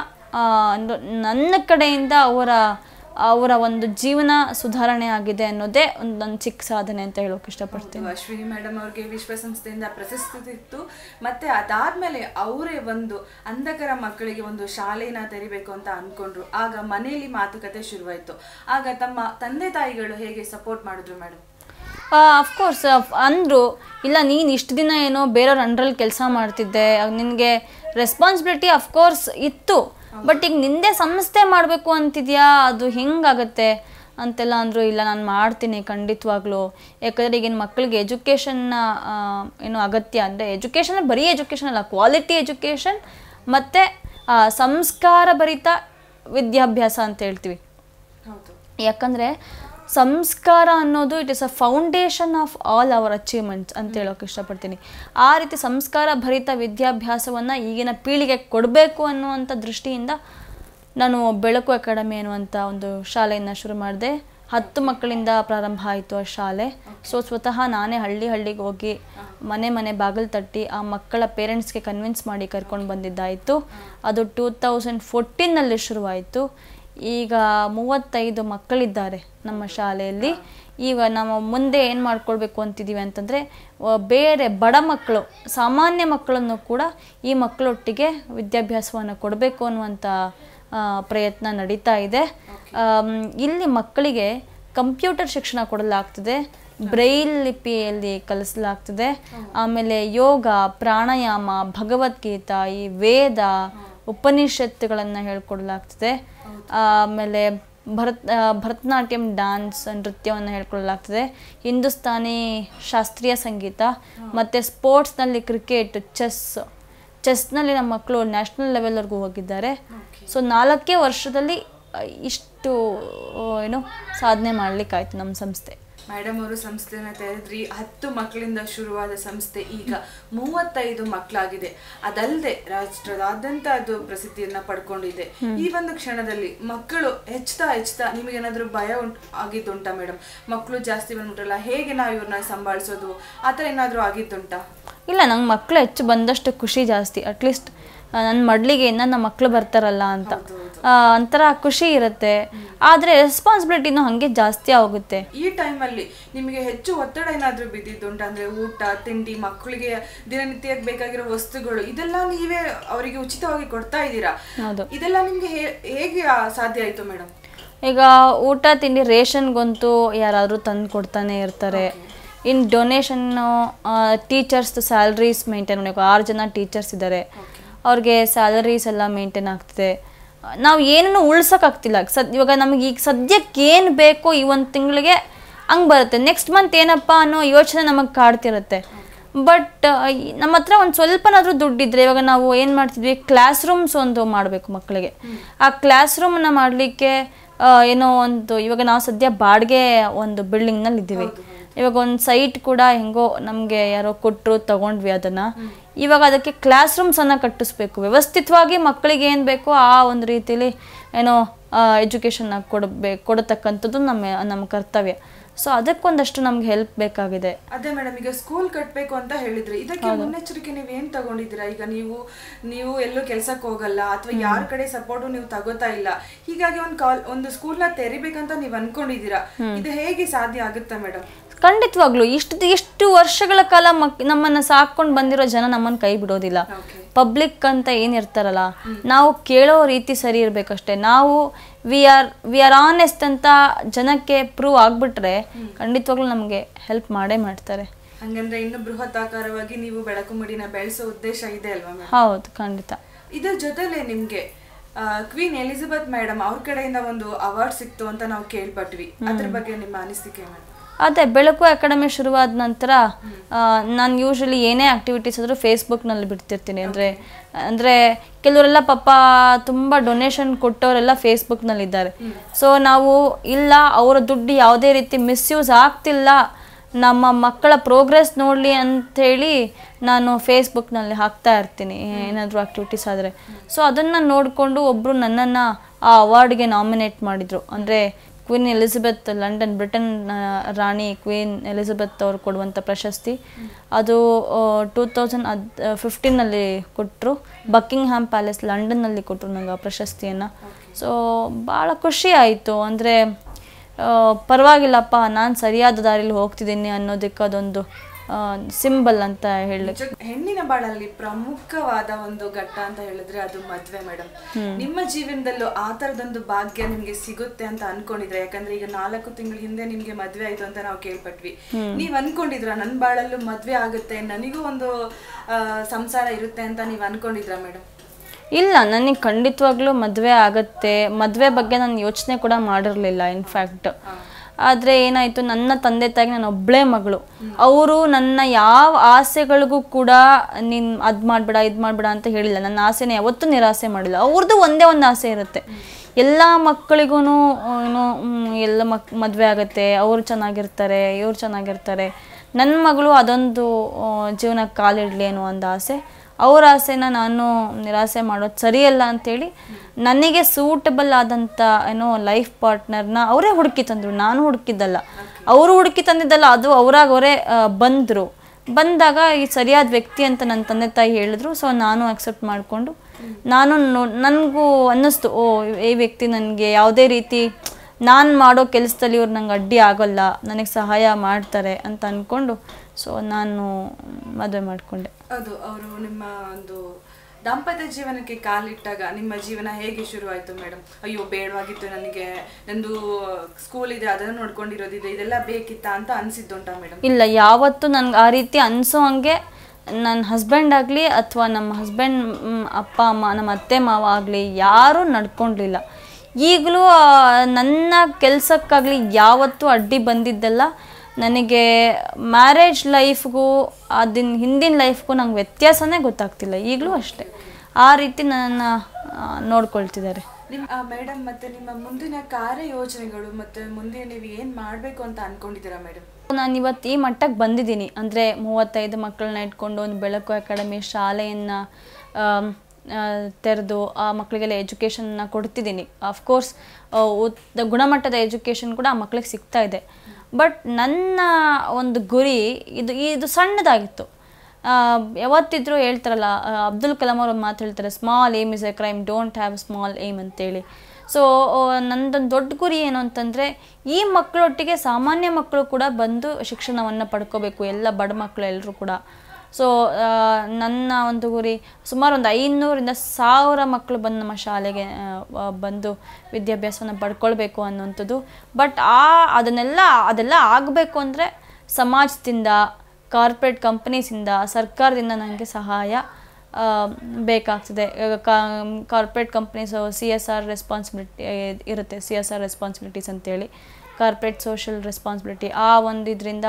ನನ್ನ ಕಡೆಯಿಂದ ಅವರ ಅವರ ಒಂದು ಜೀವನ ಸುಧಾರಣೆ ಆಗಿದೆ ಅನ್ನೋದೇ ಒಂದು ನನ್ನ ಚಿಕ್ಕ ಸಾಧನೆ ಅಂತ ಹೇಳೋಕೆ ಇಷ್ಟಪಡ್ತೀನಿ ಅಶ್ವಿನಿ ಮೇಡಮ್ ಅವ್ರಿಗೆ ವಿಶ್ವಸಂಸ್ಥೆಯಿಂದ ಪ್ರಶಸ್ತಿ ಸಿಕ್ತು ಮತ್ತೆ ಅದಾದ್ಮೇಲೆ ಅವರೇ ಒಂದು ಅಂಧಕರ ಮಕ್ಕಳಿಗೆ ಒಂದು ಶಾಲೆನ ತೆರಿಬೇಕು ಅಂತ ಅನ್ಕೊಂಡ್ರು ಆಗ ಮನೆಯಲ್ಲಿ ಮಾತುಕತೆ ಶುರುವಾಯ್ತು ಆಗ ತಮ್ಮ ತಂದೆ ತಾಯಿಗಳು ಹೇಗೆ ಸಪೋರ್ಟ್ ಮಾಡಿದ್ರು ಮೇಡಮ್ ಅಫ್ಕೋರ್ಸ್ ಅಂದರು ಇಲ್ಲ ನೀನು ಇಷ್ಟು ದಿನ ಏನೋ ಬೇರೆಯವ್ರ ಅಂಡ್ರಲ್ಲಿ ಕೆಲಸ ಮಾಡ್ತಿದ್ದೆ ನಿನಗೆ ರೆಸ್ಪಾನ್ಸಿಬಿಲಿಟಿ ಅಫ್ಕೋರ್ಸ್ ಇತ್ತು ಬಟ್ ಈಗ ನಿಂದೇ ಸಂಸ್ಥೆ ಮಾಡಬೇಕು ಅಂತಿದ್ಯಾ ಅದು ಹೆಂಗಾಗತ್ತೆ ಅಂತೆಲ್ಲ ಅಂದರು ಇಲ್ಲ ನಾನು ಮಾಡ್ತೀನಿ ಖಂಡಿತವಾಗ್ಲೂ ಯಾಕಂದರೆ ಈಗಿನ ಮಕ್ಕಳಿಗೆ ಎಜುಕೇಷನ್ನ ಏನು ಅಗತ್ಯ ಅಂದರೆ ಎಜುಕೇಷನ್ ಬರೀ ಎಜುಕೇಷನ್ ಅಲ್ಲ ಕ್ವಾಲಿಟಿ ಎಜುಕೇಷನ್ ಮತ್ತು ಸಂಸ್ಕಾರಭರಿತ ವಿದ್ಯಾಭ್ಯಾಸ ಅಂತ ಹೇಳ್ತೀವಿ ಹೌದು ಯಾಕಂದರೆ ಸಂಸ್ಕಾರ ಅನ್ನೋದು it is a foundation of all our achievements ಅಂತ ಹೇಳೋಕೆ ಇಷ್ಟಪಡ್ತೀನಿ ಆ ರೀತಿ ಸಂಸ್ಕಾರ ಭರಿತ ವಿದ್ಯಾಭ್ಯಾಸವನ್ನು ಈಗಿನ ಪೀಳಿಗೆಗೆ ಕೊಡಬೇಕು ಅನ್ನುವಂಥ ದೃಷ್ಟಿಯಿಂದ ನಾನು ಬೆಳಕು ಅಕಾಡೆಮಿ ಅನ್ನುವಂಥ ಒಂದು ಶಾಲೆಯನ್ನು ಶುರು ಮಾಡಿದೆ ಹತ್ತು ಮಕ್ಕಳಿಂದ ಪ್ರಾರಂಭ ಆಯಿತು ಆ ಶಾಲೆ ಸೊ ಸ್ವತಃ ನಾನೇ ಹಳ್ಳಿ ಹಳ್ಳಿಗೆ ಹೋಗಿ ಮನೆ ಮನೆ ಬಾಗಿಲು ತಟ್ಟಿ ಆ ಮಕ್ಕಳ ಪೇರೆಂಟ್ಸ್ಗೆ ಕನ್ವಿನ್ಸ್ ಮಾಡಿ ಕರ್ಕೊಂಡು ಬಂದಿದ್ದಾಯಿತು ಅದು ಟೂ ತೌಸಂಡ್ ಫೋರ್ಟೀನಲ್ಲಿ ಶುರುವಾಯಿತು ಈಗ ಮೂವತ್ತೈದು ಮಕ್ಕಳಿದ್ದಾರೆ ನಮ್ಮ ಶಾಲೆಯಲ್ಲಿ ಈಗ ನಾವು ಮುಂದೆ ಏನು ಮಾಡ್ಕೊಳ್ಬೇಕು ಅಂತಿದ್ದೀವಿ ಅಂತಂದರೆ ಬೇರೆ ಬಡ ಮಕ್ಕಳು ಸಾಮಾನ್ಯ ಮಕ್ಕಳನ್ನು ಕೂಡ ಈ ಮಕ್ಕಳೊಟ್ಟಿಗೆ ವಿದ್ಯಾಭ್ಯಾಸವನ್ನು ಕೊಡಬೇಕು ಅನ್ನುವಂಥ ಆ, ಪ್ರಯತ್ನ ನಡೀತಾ ಇದೆ ಆಮ್, ಇಲ್ಲಿ ಮಕ್ಕಳಿಗೆ ಕಂಪ್ಯೂಟರ್ ಶಿಕ್ಷಣ ಕೊಡಲಾಗ್ತದೆ ಬ್ರೈಲ್ ಲಿಪಿಯಲ್ಲಿ ಕಲಿಸಲಾಗ್ತದೆ ಆಮೇಲೆ ಯೋಗ ಪ್ರಾಣಾಯಾಮ ಭಗವದ್ಗೀತಾ ಈ ವೇದ ಉಪನಿಷತ್ತುಗಳನ್ನು ಹೇಳ್ಕೊಡ್ಲಾಗ್ತದೆ ಆಮೇಲೆ ಭರತ್ ಆ, ಭರತನಾಟ್ಯಂ ಡ್ಯಾನ್ಸ್ ನೃತ್ಯವನ್ನು ಹೇಳ್ಕೊಳ್ಳಲಾಗ್ತದೆ ಹಿಂದೂಸ್ತಾನಿ ಶಾಸ್ತ್ರೀಯ ಸಂಗೀತ ಮತ್ತು ಸ್ಪೋರ್ಟ್ಸ್ನಲ್ಲಿ ಕ್ರಿಕೆಟ್ ಚೆಸ್ ಚೆಸ್ನಲ್ಲಿ ನಮ್ಮ ಮಕ್ಕಳು ನ್ಯಾಷನಲ್ ಲೆವೆಲ್ವರೆಗೂ ಹೋಗಿದ್ದಾರೆ ಸೊ ನಾಲ್ಕೇ ವರ್ಷದಲ್ಲಿ ಆ, ಇಷ್ಟು ಆ, ಏನು ಸಾಧನೆ ಮಾಡಲಿಕ್ಕಾಯ್ತು ನಮ್ಮ ಸಂಸ್ಥೆ ಮೇಡಮ್ ಅವರು ಸಂಸ್ಥೆನ ತೆರೆದ್ರಿ ಹತ್ತು ಮಕ್ಕಳಿಂದ ಶುರುವಾದ ಸಂಸ್ಥೆ ಈಗ ಮೂವತ್ತೈದು ಮಕ್ಕಳಾಗಿದೆ ಅದಲ್ಲದೆ ರಾಷ್ಟ್ರದಾದ್ಯಂತ ಅದು ಪ್ರಸಿದ್ಧಿಯನ್ನ ಪಡ್ಕೊಂಡಿದೆ ಈ ಒಂದು ಕ್ಷಣದಲ್ಲಿ ಮಕ್ಕಳು ಹೆಚ್ಚುತ್ತಾ ಹೆಚ್ಚುತ್ತಾ ನಿಮಗೇನಾದ್ರೂ ಭಯ ಉಂಟು ಆಗಿದ್ದುಂಟಾ ಮೇಡಮ್ ಮಕ್ಕಳು ಜಾಸ್ತಿ ಬಂದ್ಬಿಟ್ರಲ್ಲ ಹೇಗೆ ನಾವು ಇವ್ರನ್ನ ಸಂಭಾಳಿಸೋದು ಆ ಥರ ಏನಾದರೂ ಆಗಿದ್ದುಂಟಾ ಇಲ್ಲ ನಂಗೆ ಮಕ್ಕಳು ಹೆಚ್ಚು ಬಂದಷ್ಟು ಖುಷಿ ಜಾಸ್ತಿ ಅಟ್ಲೀಸ್ಟ್ ನನ್ನ ಮಡ್ಲಿಗೆ ನನ್ನ ಮಕ್ಕಳು ಬರ್ತಾರಲ್ಲ ಅಂತ ಆ, ಒಂಥರ ಖುಷಿ ಇರುತ್ತೆ ಆದರೆ ರೆಸ್ಪಾನ್ಸಿಬಿಲಿಟಿನೂ ಹಾಗೆ ಜಾಸ್ತಿ ಆಗುತ್ತೆ ಈ ಟೈಮಲ್ಲಿ ನಿಮಗೆ ಹೆಚ್ಚು ಒತ್ತಡ ಏನಾದರೂ ಬಿದ್ದಿದ್ದುಂಟಾ ಅಂದ್ರೆ ಊಟ ತಿಂಡಿ ಮಕ್ಕಳಿಗೆ ದಿನನಿತ್ಯಕ್ಕೆ ಬೇಕಾಗಿರೋ ವಸ್ತುಗಳು ಇದೆಲ್ಲ ನೀವೇ ಅವರಿಗೆ ಉಚಿತವಾಗಿ ಕೊಡ್ತಾ ಇದ್ದೀರಾ ಹೌದು. ಇದೆಲ್ಲ ನಿಮ್ಗೆ ಹೇ- ಹೇಗೆ ಆ, ಸಾಧ್ಯ ಆಯ್ತು ಮೇಡಮ್ ಈಗ ಊಟ ತಿಂಡಿ ರೇಷನ್ಗಂತೂ ಯಾರಾದರೂ ತಂದು ಕೊಡ್ತಾನೆ ಇರ್ತಾರೆ ಇನ್ನು ಡೊನೇಷನ್ನು ಟೀಚರ್ಸ್ದು ಸ್ಯಾಲ್ರೀಸ್ ಮೇಂಟೈನ್ ಮಾಡಬೇಕು ಆರು ಜನ ಟೀಚರ್ಸ್ ಇದ್ದಾರೆ ಅವ್ರಿಗೆ ಸ್ಯಾಲರೀಸ್ ಎಲ್ಲ ಮೇಂಟೈನ್ ಆಗ್ತದೆ ನಾವು ಏನನ್ನು ಉಳ್ಸೋಕ್ಕಾಗ್ತಿಲ್ಲ ಸದ್ ಇವಾಗ ನಮಗೆ ಈಗ ಸದ್ಯಕ್ಕೆ ಏನು ಬೇಕೋ ಈ ಒಂದು ತಿಂಗಳಿಗೆ ಹಂಗೆ ಬರುತ್ತೆ ನೆಕ್ಸ್ಟ್ ಮಂತ್ ಏನಪ್ಪ ಅನ್ನೋ ಯೋಚನೆ ನಮಗೆ ಕಾಡ್ತಿರುತ್ತೆ ಬಟ್ ನಮ್ಮ ಹತ್ರ ಒಂದು ಸ್ವಲ್ಪನಾದರೂ ದುಡ್ಡಿದ್ರೆ ಇವಾಗ ನಾವು ಏನು ಮಾಡ್ತಿದ್ವಿ ಕ್ಲಾಸ್ ರೂಮ್ಸ್ ಒಂದು ಮಾಡಬೇಕು ಮಕ್ಕಳಿಗೆ ಆ ಕ್ಲಾಸ್ ರೂಮನ್ನ ಮಾಡಲಿಕ್ಕೆ ಏನೋ ಒಂದು ಇವಾಗ ನಾವು ಸದ್ಯ ಬಾಡಿಗೆ ಒಂದು ಬಿಲ್ಡಿಂಗ್ನಲ್ಲಿ ಇದ್ದೀವಿ ಇವಾಗ ಒಂದು ಸೈಟ್ ಕೂಡ ಹೆಂಗೋ ನಮಗೆ ಯಾರೋ ಕೊಟ್ಟರು ತಗೊಂಡ್ವಿ ಅದನ್ನು ಇವಾಗ ಅದಕ್ಕೆ ಕ್ಲಾಸ್ ರೂಮ್ಸನ್ನು ಕಟ್ಟಿಸ್ಬೇಕು ವ್ಯವಸ್ಥಿತವಾಗಿ ಮಕ್ಕಳಿಗೆ ಏನು ಬೇಕೋ ಆ ಒಂದು ರೀತಿಲಿ ಏನೋ ಎಜುಕೇಷನ್ನ ಕೊಡಬೇಕು ಕೊಡತಕ್ಕಂಥದ್ದು ನಮ್ಮ ನಮ್ಮ ಕರ್ತವ್ಯ ಸೊ ಅದಕ್ಕೊಂದಷ್ಟು ನಮ್ಗೆ ಹೆಲ್ಪ್ ಬೇಕಾಗಿದೆ ಅದೇ ಮೇಡಮ್ ಈಗ ಸ್ಕೂಲ್ ಕಟ್ಟಬೇಕು ಅಂತ ಹೇಳಿದ್ರಿ ಇದಕ್ಕೆ ಮುನ್ನೆಚ್ಚರಿಕೆ ನೀವು ಏನ್ ತಗೊಂಡಿದ್ದೀರಾ ಈಗ ನೀವು ನೀವು ಎಲ್ಲೂ ಕೆಲ್ಸಕ್ಕೆ ಹೋಗಲ್ಲ ಅಥವಾ ಯಾರ ಕಡೆ ಸಪೋರ್ಟ್ ನೀವು ತಗೋತಾ ಇಲ್ಲ ಹೀಗಾಗಿ ಒಂದು ಕಾಲ್ ಒಂದು ಸ್ಕೂಲ್ನ ತೆರಿಬೇಕಂತ ನೀವು ಅನ್ಕೊಂಡಿದ್ದೀರಾ ಇದು ಹೇಗೆ ಸಾಧ್ಯ ಆಗುತ್ತಾ ಮೇಡಮ್ ಖಂಡಿತವಾಗ್ಲು ಇಷ್ಟು ಇಷ್ಟು ವರ್ಷಗಳ ಕಾಲ ಮಕ್ ನಮ್ಮನ್ನ ಸಾಕೊಂಡು ಬಂದಿರೋ ಜನ ನಮ್ಮನ್ನ ಕೈ ಬಿಡೋದಿಲ್ಲ ಪಬ್ಲಿಕ್ ಅಂತ ಏನಿರ್ತಾರಲ್ಲ ನಾವು ಕೇಳೋ ರೀತಿ ಸರಿ ಇರ್ಬೇಕಷ್ಟೇ ನಾವು we are we are honest ಅಂತ ಜನಕ್ಕೆ ಪ್ರೂವ್ ಆಗ್ಬಿಟ್ರೆ ಖಂಡಿತವಾಗ್ಲೂ ನಮಗೆ ಹೆಲ್ಪ್ ಮಾಡೇ ಮಾಡ್ತಾರೆ ಹಂಗಂದ್ರೆ ಇನ್ನು ಬೃಹತ್ ಆಕಾರವಾಗಿ ನೀವು ಬೆಳಕು ಮುಡಿನ ಬೆಳೆಸೋ ಉದ್ದೇಶ ಇದೆ ಅಲ್ವಾ ಮೇಡಮ್ ಹೌದು ಖಂಡಿತ ಇದ್ರ ಜೊತೆಲೆ ನಿಮ್ಗೆ ಕ್ವೀನ್ ಎಲಿಜಬೆತ್ ಮೇಡಮ್ ಅವ್ರ ಕಡೆಯಿಂದ ಒಂದು ಅವಾರ್ಡ್ ಸಿಕ್ತು ಅಂತ ನಾವು ಕೇಳ್ಪಟ್ವಿ ಅದ್ರ ಬಗ್ಗೆ ನಿಮ್ಮ ಅನಿಸಿಕೆ ಮೇಡಮ್ ಅದೇ ಬೆಳಕು ಅಕಾಡೆಮಿ ಶುರುವಾದ ನಂತರ ನಾನು ಯೂಶಲಿ ಏನೇ ಆ್ಯಕ್ಟಿವಿಟೀಸ್ ಆದರೂ ಫೇಸ್ಬುಕ್ನಲ್ಲಿ ಬಿಡ್ತಿರ್ತೀನಿ ಅಂದರೆ ಅಂದರೆ ಕೆಲವರೆಲ್ಲ ಪಾಪ ತುಂಬ ಡೊನೇಷನ್ ಕೊಟ್ಟವರೆಲ್ಲ ಫೇಸ್ಬುಕ್ನಲ್ಲಿದ್ದಾರೆ ಸೊ ನಾವು ಇಲ್ಲ ಅವರ ದುಡ್ಡು ಯಾವುದೇ ರೀತಿ ಮಿಸ್ಯೂಸ್ ಆಗ್ತಿಲ್ಲ ನಮ್ಮ ಮಕ್ಕಳ ಪ್ರೋಗ್ರೆಸ್ ನೋಡಲಿ ಅಂಥೇಳಿ ನಾನು ಫೇಸ್ಬುಕ್ನಲ್ಲಿ ಹಾಕ್ತಾ ಇರ್ತೀನಿ ಏನಾದರೂ ಆ್ಯಕ್ಟಿವಿಟೀಸ್ ಆದರೆ ಸೊ ಅದನ್ನು ನೋಡಿಕೊಂಡು ಒಬ್ಬರು ನನ್ನನ್ನು ಆ ಅವಾರ್ಡ್ಗೆ ನಾಮಿನೇಟ್ ಮಾಡಿದರು ಅಂದರೆ ಕ್ವೀನ್ ಎಲಿಜಬೆತ್ ಲಂಡನ್ ಬ್ರಿಟನ್ ಆ, ರಾಣಿ ಕ್ವೀನ್ ಎಲಿಜಬೆತ್ ಅವ್ರು ಕೊಡುವಂಥ ಪ್ರಶಸ್ತಿ ಅದು ಟೂ ತೌಸಂಡ್ ಹದ್ ಫಿಫ್ಟೀನಲ್ಲಿ ಕೊಟ್ಟರು ಬಕ್ಕಿಂಗ್ ಹ್ಯಾಮ್ ಪ್ಯಾಲೇಸ್ ಲಂಡನ್ನಲ್ಲಿ ಕೊಟ್ಟರು ನಂಗೆ ಆ ಪ್ರಶಸ್ತಿಯನ್ನು ಸೊ ಭಾಳ ಖುಷಿ ಆಯಿತು ಅಂದರೆ ಪರವಾಗಿಲ್ಲಪ್ಪ ನಾನು ಸರಿಯಾದ ದಾರಿಲಿ ಹೋಗ್ತಿದ್ದೀನಿ ಅನ್ನೋದಕ್ಕೆ ಅದೊಂದು ಸಿಂಬಲ್ ಅಂತ ಹೇಳಿ ನಿಜ- ಹೆಣ್ಣಿನ ಬಾಳಲ್ಲಿ ಪ್ರಮುಖವಾದ ಒಂದು ಘಟ್ಟ ಅಂತ ಹೇಳಿದ್ರೆ ಅದು ಮದ್ವೆ ಮೇಡಮ್ ನಿಮ್ಮ ಜೀವನದಲ್ಲೂ ಆ ತರದೊಂದು ಭಾಗ್ಯ ನಿಮ್ಗೆ ಸಿಗುತ್ತೆ ಅಂತ ಅನ್ಕೊಂಡಿದ್ರೆ ಯಾಕಂದ್ರೆ ಈಗ ನಾಲ್ಕು ತಿಂಗಳ ಹಿಂದೆ ನಿಮ್ಗೆ ಮದ್ವೆ ಆಯ್ತು ಅಂತ ನಾವು ಕೇಳ್ಪಟ್ವಿ ನೀವ್ ಅನ್ಕೊಂಡಿದ್ರ ನನ್ ಬಾಳಲ್ಲೂ ಮದ್ವೆ ಆಗುತ್ತೆ ನನಗೂ ಒಂದು ಆ, ಸಂಸಾರ ಇರುತ್ತೆ ಅಂತ ನೀವ್ ಅನ್ಕೊಂಡಿದ್ರ ಮೇಡಮ್ ಇಲ್ಲ ನನಗೆ ಖಂಡಿತವಾಗ್ಲೂ ಮದುವೆ ಆಗತ್ತೆ ಮದುವೆ ಬಗ್ಗೆ ನಾನು ಯೋಚನೆ ಕೂಡ ಮಾಡಿರಲಿಲ್ಲ ಇನ್ಫ್ಯಾಕ್ಟ್ ಆದರೆ ಏನಾಯಿತು ನನ್ನ ತಂದೆ ತಾಯಿಗೆ ನಾನು ಒಬ್ಬಳೇ ಮಗಳು ಅವರು ನನ್ನ ಯಾವ ಆಸೆಗಳಿಗೂ ಕೂಡ ನೀನು ಅದು ಮಾಡಬೇಡ ಇದು ಮಾಡಬೇಡ ಅಂತ ಹೇಳಿಲ್ಲ ನನ್ನ ಆಸೆನ ಯಾವತ್ತೂ ನಿರಾಸೆ ಮಾಡಿಲ್ಲ ಅವ್ರದ್ದು ಒಂದೇ ಒಂದು ಆಸೆ ಇರುತ್ತೆ ಎಲ್ಲ ಮಕ್ಕಳಿಗೂ ಏನು ಮ್, ಎಲ್ಲ ಮಕ್ ಮದುವೆ ಆಗುತ್ತೆ ಅವರು ಚೆನ್ನಾಗಿರ್ತಾರೆ ಇವ್ರು ಚೆನ್ನಾಗಿರ್ತಾರೆ ನನ್ನ ಮಗಳು ಅದೊಂದು ಆ, ಜೀವನಕ್ಕೆ ಕಾಲಿಡಲಿ ಅನ್ನೋ ಒಂದು ಆಸೆ ಅವ್ರ ಆಸೆನ ನಾನು ನಿರಾಸೆ ಮಾಡೋದು ಸರಿಯಲ್ಲ ಅಂತೇಳಿ ನನಗೆ ಸೂಟಬಲ್ ಆದಂಥ ಏನೋ ಲೈಫ್ ಪಾರ್ಟ್ನರ್ನ ಅವರೇ ಹುಡುಕಿ ತಂದರು ನಾನು ಹುಡುಕಿದ್ದಲ್ಲ ಅವರು ಹುಡುಕಿ ತಂದಿದ್ದಲ್ಲ ಅದು ಅವರಾಗ ಅವರೇ ಬಂದರು ಬಂದಾಗ ಈ ಸರಿಯಾದ ವ್ಯಕ್ತಿ ಅಂತ ನನ್ನ ತಂದೆ ತಾಯಿ ಹೇಳಿದ್ರು ಸೊ ನಾನು ಅಕ್ಸೆಪ್ಟ್ ಮಾಡಿಕೊಂಡು ನಾನು ನನಗೂ ಅನ್ನಿಸ್ತು ಓ ಈ ವ್ಯಕ್ತಿ ನನಗೆ ಯಾವುದೇ ರೀತಿ ನಾನು ಮಾಡೋ ಕೆಲಸದಲ್ಲಿ ಇವ್ರು ನಂಗೆ ಅಡ್ಡಿ ಆಗೋಲ್ಲ ನನಗೆ ಸಹಾಯ ಮಾಡ್ತಾರೆ ಅಂತ ಅಂದ್ಕೊಂಡು ಸೊ ನಾನು ಮದುವೆ ಮಾಡಿಕೊಂಡೆ ಅದು ಅವರು ನಿಮ್ಮ ಒಂದು ದಾಂಪತ್ಯ ಜೀವನಕ್ಕೆ ಕಾಲಿಟ್ಟಾಗ ನಿಮ್ಮ ಜೀವನ ಹೇಗೆ ಶುರುವಾಯಿತು ಮೇಡಮ್ ಅಯ್ಯೋ ಬೇಡವಾಗಿತ್ತು ನನಗೆ ನಂದು ಸ್ಕೂಲ್ ಇದೆ ಅದನ್ನು ನೋಡ್ಕೊಂಡಿರೋದಿದೆ ಇದೆಲ್ಲ ಬೇಕಿತ್ತಾ ಅಂತ ಅನ್ಸಿದ್ದುಂಟಾ ಮೇಡಮ್ ಇಲ್ಲ ಯಾವತ್ತೂ ನನ್ಗೆ ಆ ರೀತಿ ಅನಿಸೋ ಹಂಗೆ ನನ್ನ ಹಸ್ಬೆಂಡ್ ಆಗಲಿ ಅಥವಾ ನಮ್ಮ ಹಸ್ಬೆಂಡ್ ಅಪ್ಪ ಅಮ್ಮ ನಮ್ಮ ಅತ್ತೆ ಮಾವ ಆಗಲಿ ಯಾರೂ ನಡ್ಕೊಂಡಿಲ್ಲ ಈಗಲೂ ನನ್ನ ಕೆಲಸಕ್ಕಾಗಲಿ ಯಾವತ್ತೂ ಅಡ್ಡಿ ಬಂದಿದ್ದಲ್ಲ ನನಗೆ ಮ್ಯಾರೇಜ್ ಲೈಫ್ಗೂ ಅದನ್ನ ಹಿಂದಿನ ಲೈಫ್ಗೂ ನಂಗೆ ವ್ಯತ್ಯಾಸನೇ ಗೊತ್ತಾಗ್ತಿಲ್ಲ ಈಗಲೂ ಅಷ್ಟೇ ಆ ರೀತಿ ನನ್ನನ್ನು ನೋಡ್ಕೊಳ್ತಿದ್ದಾರೆ ನಿಮ್ಮ ಮೇಡಮ್ ಮತ್ತೆ ನಿಮ್ಮ ಮುಂದಿನ ಕಾರ್ಯ ಯೋಜನೆಗಳು ಮತ್ತೆ ಮುಂದೆ ನೀವು ಏನು ಮಾಡಬೇಕು ಅಂತ ಅನ್ಕೊಂಡಿದ್ದೀರಾ ಮೇಡಮ್ ನಾನು ಇವತ್ತು ಈ ಮಟ್ಟಕ್ಕೆ ಬಂದಿದ್ದೀನಿ ಅಂದರೆ ಮೂವತ್ತೈದು ಮಕ್ಕಳನ್ನ ಇಟ್ಕೊಂಡು ಒಂದು ಬೆಳಕು ಅಕಾಡೆಮಿ ಶಾಲೆಯನ್ನು ತೆರೆದು ಆ ಮಕ್ಕಳಿಗೆಲ್ಲ ಎಜುಕೇಷನ್ನ ಕೊಡ್ತಿದ್ದೀನಿ ಅಫ್ಕೋರ್ಸ್ ಗುಣಮಟ್ಟದ ಎಜುಕೇಷನ್ ಕೂಡ ಆ ಮಕ್ಕಳಿಗೆ ಸಿಗ್ತಾ ಇದೆ ಬಟ್ ನನ್ನ ಒಂದು ಗುರಿ ಇದು ಇದು ಸಣ್ಣದಾಗಿತ್ತು ಆ, ಯಾವತ್ತಿದ್ರೂ ಹೇಳ್ತಾರಲ್ಲ ಆ, ಅಬ್ದುಲ್ ಕಲಾಂ ಅವರು ಒಂದು ಮಾತು ಹೇಳ್ತಾರೆ small aim is a crime don't have small aim ಅಂತೇಳಿ ಸೊ ನಂದೊಂದು ದೊಡ್ಡ ಗುರಿ ಏನು ಅಂತಂದರೆ ಈ ಮಕ್ಕಳೊಟ್ಟಿಗೆ ಸಾಮಾನ್ಯ ಮಕ್ಕಳು ಕೂಡ ಬಂದು ಶಿಕ್ಷಣವನ್ನು ಪಡ್ಕೋಬೇಕು ಎಲ್ಲ ಬಡ ಮಕ್ಕಳು ಎಲ್ಲರೂ ಕೂಡ ಸೊ ನನ್ನ ಒಂದು ಗುರಿ ಸುಮಾರು ಒಂದು ಐನೂರಿಂದ ಸಾವಿರ ಮಕ್ಕಳು ಬಂದು ನಮ್ಮ ಶಾಲೆಗೆ ಆ, ಆ, ಬಂದು ವಿದ್ಯಾಭ್ಯಾಸವನ್ನು ಪಡ್ಕೊಳ್ಬೇಕು ಅನ್ನುವಂಥದ್ದು ಬಟ್ ಆ ಅದನ್ನೆಲ್ಲ ಅದೆಲ್ಲ ಆಗಬೇಕು ಅಂದರೆ ಸಮಾಜದಿಂದ ಕಾರ್ಪೊರೇಟ್ ಕಂಪನೀಸಿಂದ ಸರ್ಕಾರದಿಂದ ನನಗೆ ಸಹಾಯ ಆ, ಬೇಕಾಗ್ತದೆ corporate companies C S R responsibility ಇರುತ್ತೆ ಸಿ ಎಸ್ ಆರ್ ರೆಸ್ಪಾನ್ಸಿಬಿಲಿಟೀಸ್ ಅಂತೇಳಿ ಕಾರ್ಪೊರೇಟ್ ಸೋಷಿಯಲ್ ರೆಸ್ಪಾನ್ಸಿಬಿಲಿಟಿ ಆ ಒಂದು ಇದರಿಂದ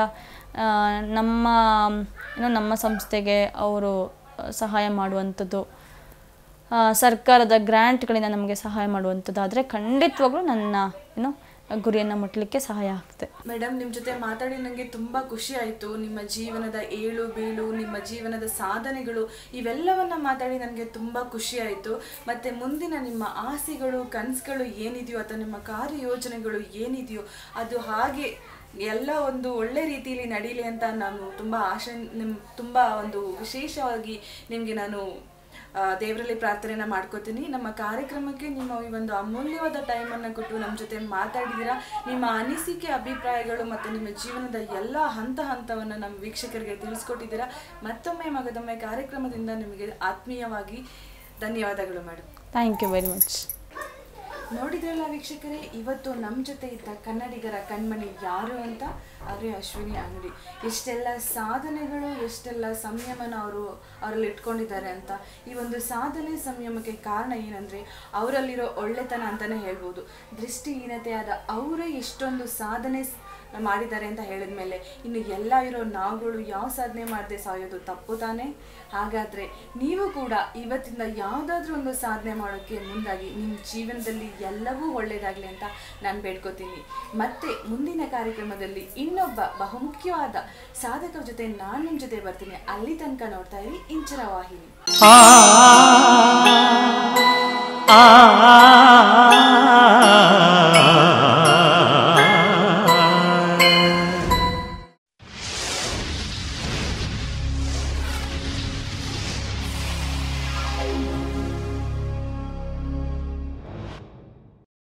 ನಮ್ಮ ಏನೋ ನಮ್ಮ ಸಂಸ್ಥೆಗೆ ಅವರು ಸಹಾಯ ಮಾಡುವಂಥದ್ದು ಆ, ಸರ್ಕಾರದ ಗ್ರ್ಯಾಂಟ್ಗಳಿಂದ ನಮಗೆ ಸಹಾಯ ಮಾಡುವಂಥದ್ದು ಆದರೆ ಖಂಡಿತವಾಗ್ಲೂ ನನ್ನ ಏನೋ ಗುರಿಯನ್ನು ಮುಟ್ಟಲಿಕ್ಕೆ ಸಹಾಯ ಆಗ್ತದೆ ಮೇಡಮ್ ನಿಮ್ಮ ಜೊತೆ ಮಾತಾಡಿ ನನಗೆ ತುಂಬ ಖುಷಿ ಆಯಿತು ನಿಮ್ಮ ಜೀವನದ ಏಳು ಬೀಳು ನಿಮ್ಮ ಜೀವನದ ಸಾಧನೆಗಳು ಇವೆಲ್ಲವನ್ನ ಮಾತಾಡಿ ನನಗೆ ತುಂಬ ಖುಷಿ ಆಯಿತು ಮತ್ತು ಮುಂದಿನ ನಿಮ್ಮ ಆಸೆಗಳು ಕನಸುಗಳು ಏನಿದೆಯೋ ಅಥವಾ ನಿಮ್ಮ ಕಾರ್ಯಯೋಜನೆಗಳು ಏನಿದೆಯೋ ಅದು ಹಾಗೆ ಎಲ್ಲ ಒಂದು ಒಳ್ಳೆ ರೀತಿಯಲ್ಲಿ ನಡೀಲಿ ಅಂತ ನಾನು ತುಂಬ ಆಶೆ ನಿಮ್ಮ ತುಂಬ ಒಂದು ವಿಶೇಷವಾಗಿ ನಿಮಗೆ ನಾನು ಆ, ದೇವರಲ್ಲಿ ಪ್ರಾರ್ಥನೆನ ಮಾಡ್ಕೋತೀನಿ ನಮ್ಮ ಕಾರ್ಯಕ್ರಮಕ್ಕೆ ನಿಮ್ಮ ಈ ಒಂದು ಅಮೂಲ್ಯವಾದ ಟೈಮನ್ನು ಕೊಟ್ಟು ನಮ್ಮ ಜೊತೆ ಮಾತಾಡಿದ್ದೀರಾ ನಿಮ್ಮ ಅನಿಸಿಕೆ ಅಭಿಪ್ರಾಯಗಳು ಮತ್ತು ನಿಮ್ಮ ಜೀವನದ ಎಲ್ಲ ಹಂತ ಹಂತವನ್ನು ನಮ್ಮ ವೀಕ್ಷಕರಿಗೆ ತಿಳಿಸ್ಕೊಟ್ಟಿದ್ದೀರಾ ಮತ್ತೊಮ್ಮೆ ಮಗದೊಮ್ಮೆ ಕಾರ್ಯಕ್ರಮದಿಂದ ನಿಮಗೆ ಆತ್ಮೀಯವಾಗಿ ಧನ್ಯವಾದಗಳು madam thank you very much ನೋಡಿದ್ರಲ್ಲ ವೀಕ್ಷಕರೇ ಇವತ್ತು ನಮ್ಮ ಜೊತೆ ಇದ್ದ ಕನ್ನಡಿಗರ ಕಣ್ಮಣಿ ಯಾರು ಅಂತ ಅವರೇ ಅಶ್ವಿನಿ ಅಂಗಡಿ ಎಷ್ಟೆಲ್ಲ ಸಾಧನೆಗಳು ಎಷ್ಟೆಲ್ಲ ಸಂಯಮನ ಅವರು ಅವರಲ್ಲಿ ಇಟ್ಕೊಂಡಿದ್ದಾರೆ ಅಂತ ಈ ಒಂದು ಸಾಧನೆ ಸಂಯಮಕ್ಕೆ ಕಾರಣ ಏನಂದರೆ ಅವರಲ್ಲಿರೋ ಒಳ್ಳೆತನ ಅಂತಲೇ ಹೇಳ್ಬೋದು ದೃಷ್ಟಿಹೀನತೆಯಾದ ಅವರೇ ಎಷ್ಟೊಂದು ಸಾಧನೆ ಸ್- ಮಾಡಿದ್ದಾರೆ ಅಂತ ಹೇಳಿದ ಮೇಲೆ ಇನ್ನು ಎಲ್ಲ ಇರೋ ನಾವುಗಳು ಯಾವ ಸಾಧನೆ ಮಾಡದೆ ಸಾಯೋದು ತಪ್ಪು ತಾನೇ ಹಾಗಾದರೆ ನೀವು ಕೂಡ ಇವತ್ತಿಂದ ಯಾವುದಾದ್ರೂ ಒಂದು ಸಾಧನೆ ಮಾಡೋಕ್ಕೆ ಮುಂದಾಗಿ ನಿಮ್ಮ ಜೀವನದಲ್ಲಿ ಎಲ್ಲವೂ ಒಳ್ಳೆಯದಾಗಲಿ ಅಂತ ನಾನು ಬೇಡ್ಕೋತೀನಿ ಮತ್ತೆ ಮುಂದಿನ ಕಾರ್ಯಕ್ರಮದಲ್ಲಿ ಇನ್ನೊಬ್ಬ ಬಹುಮುಖ್ಯವಾದ ಸಾಧಕರ ಜೊತೆ ನಾನು ನಿಮ್ಮ ಜೊತೆ ಬರ್ತೀನಿ ಅಲ್ಲಿ ತನಕ ನೋಡ್ತಾ ಇರಿ ಇಂಚರ ವಾಹಿನಿ ಆ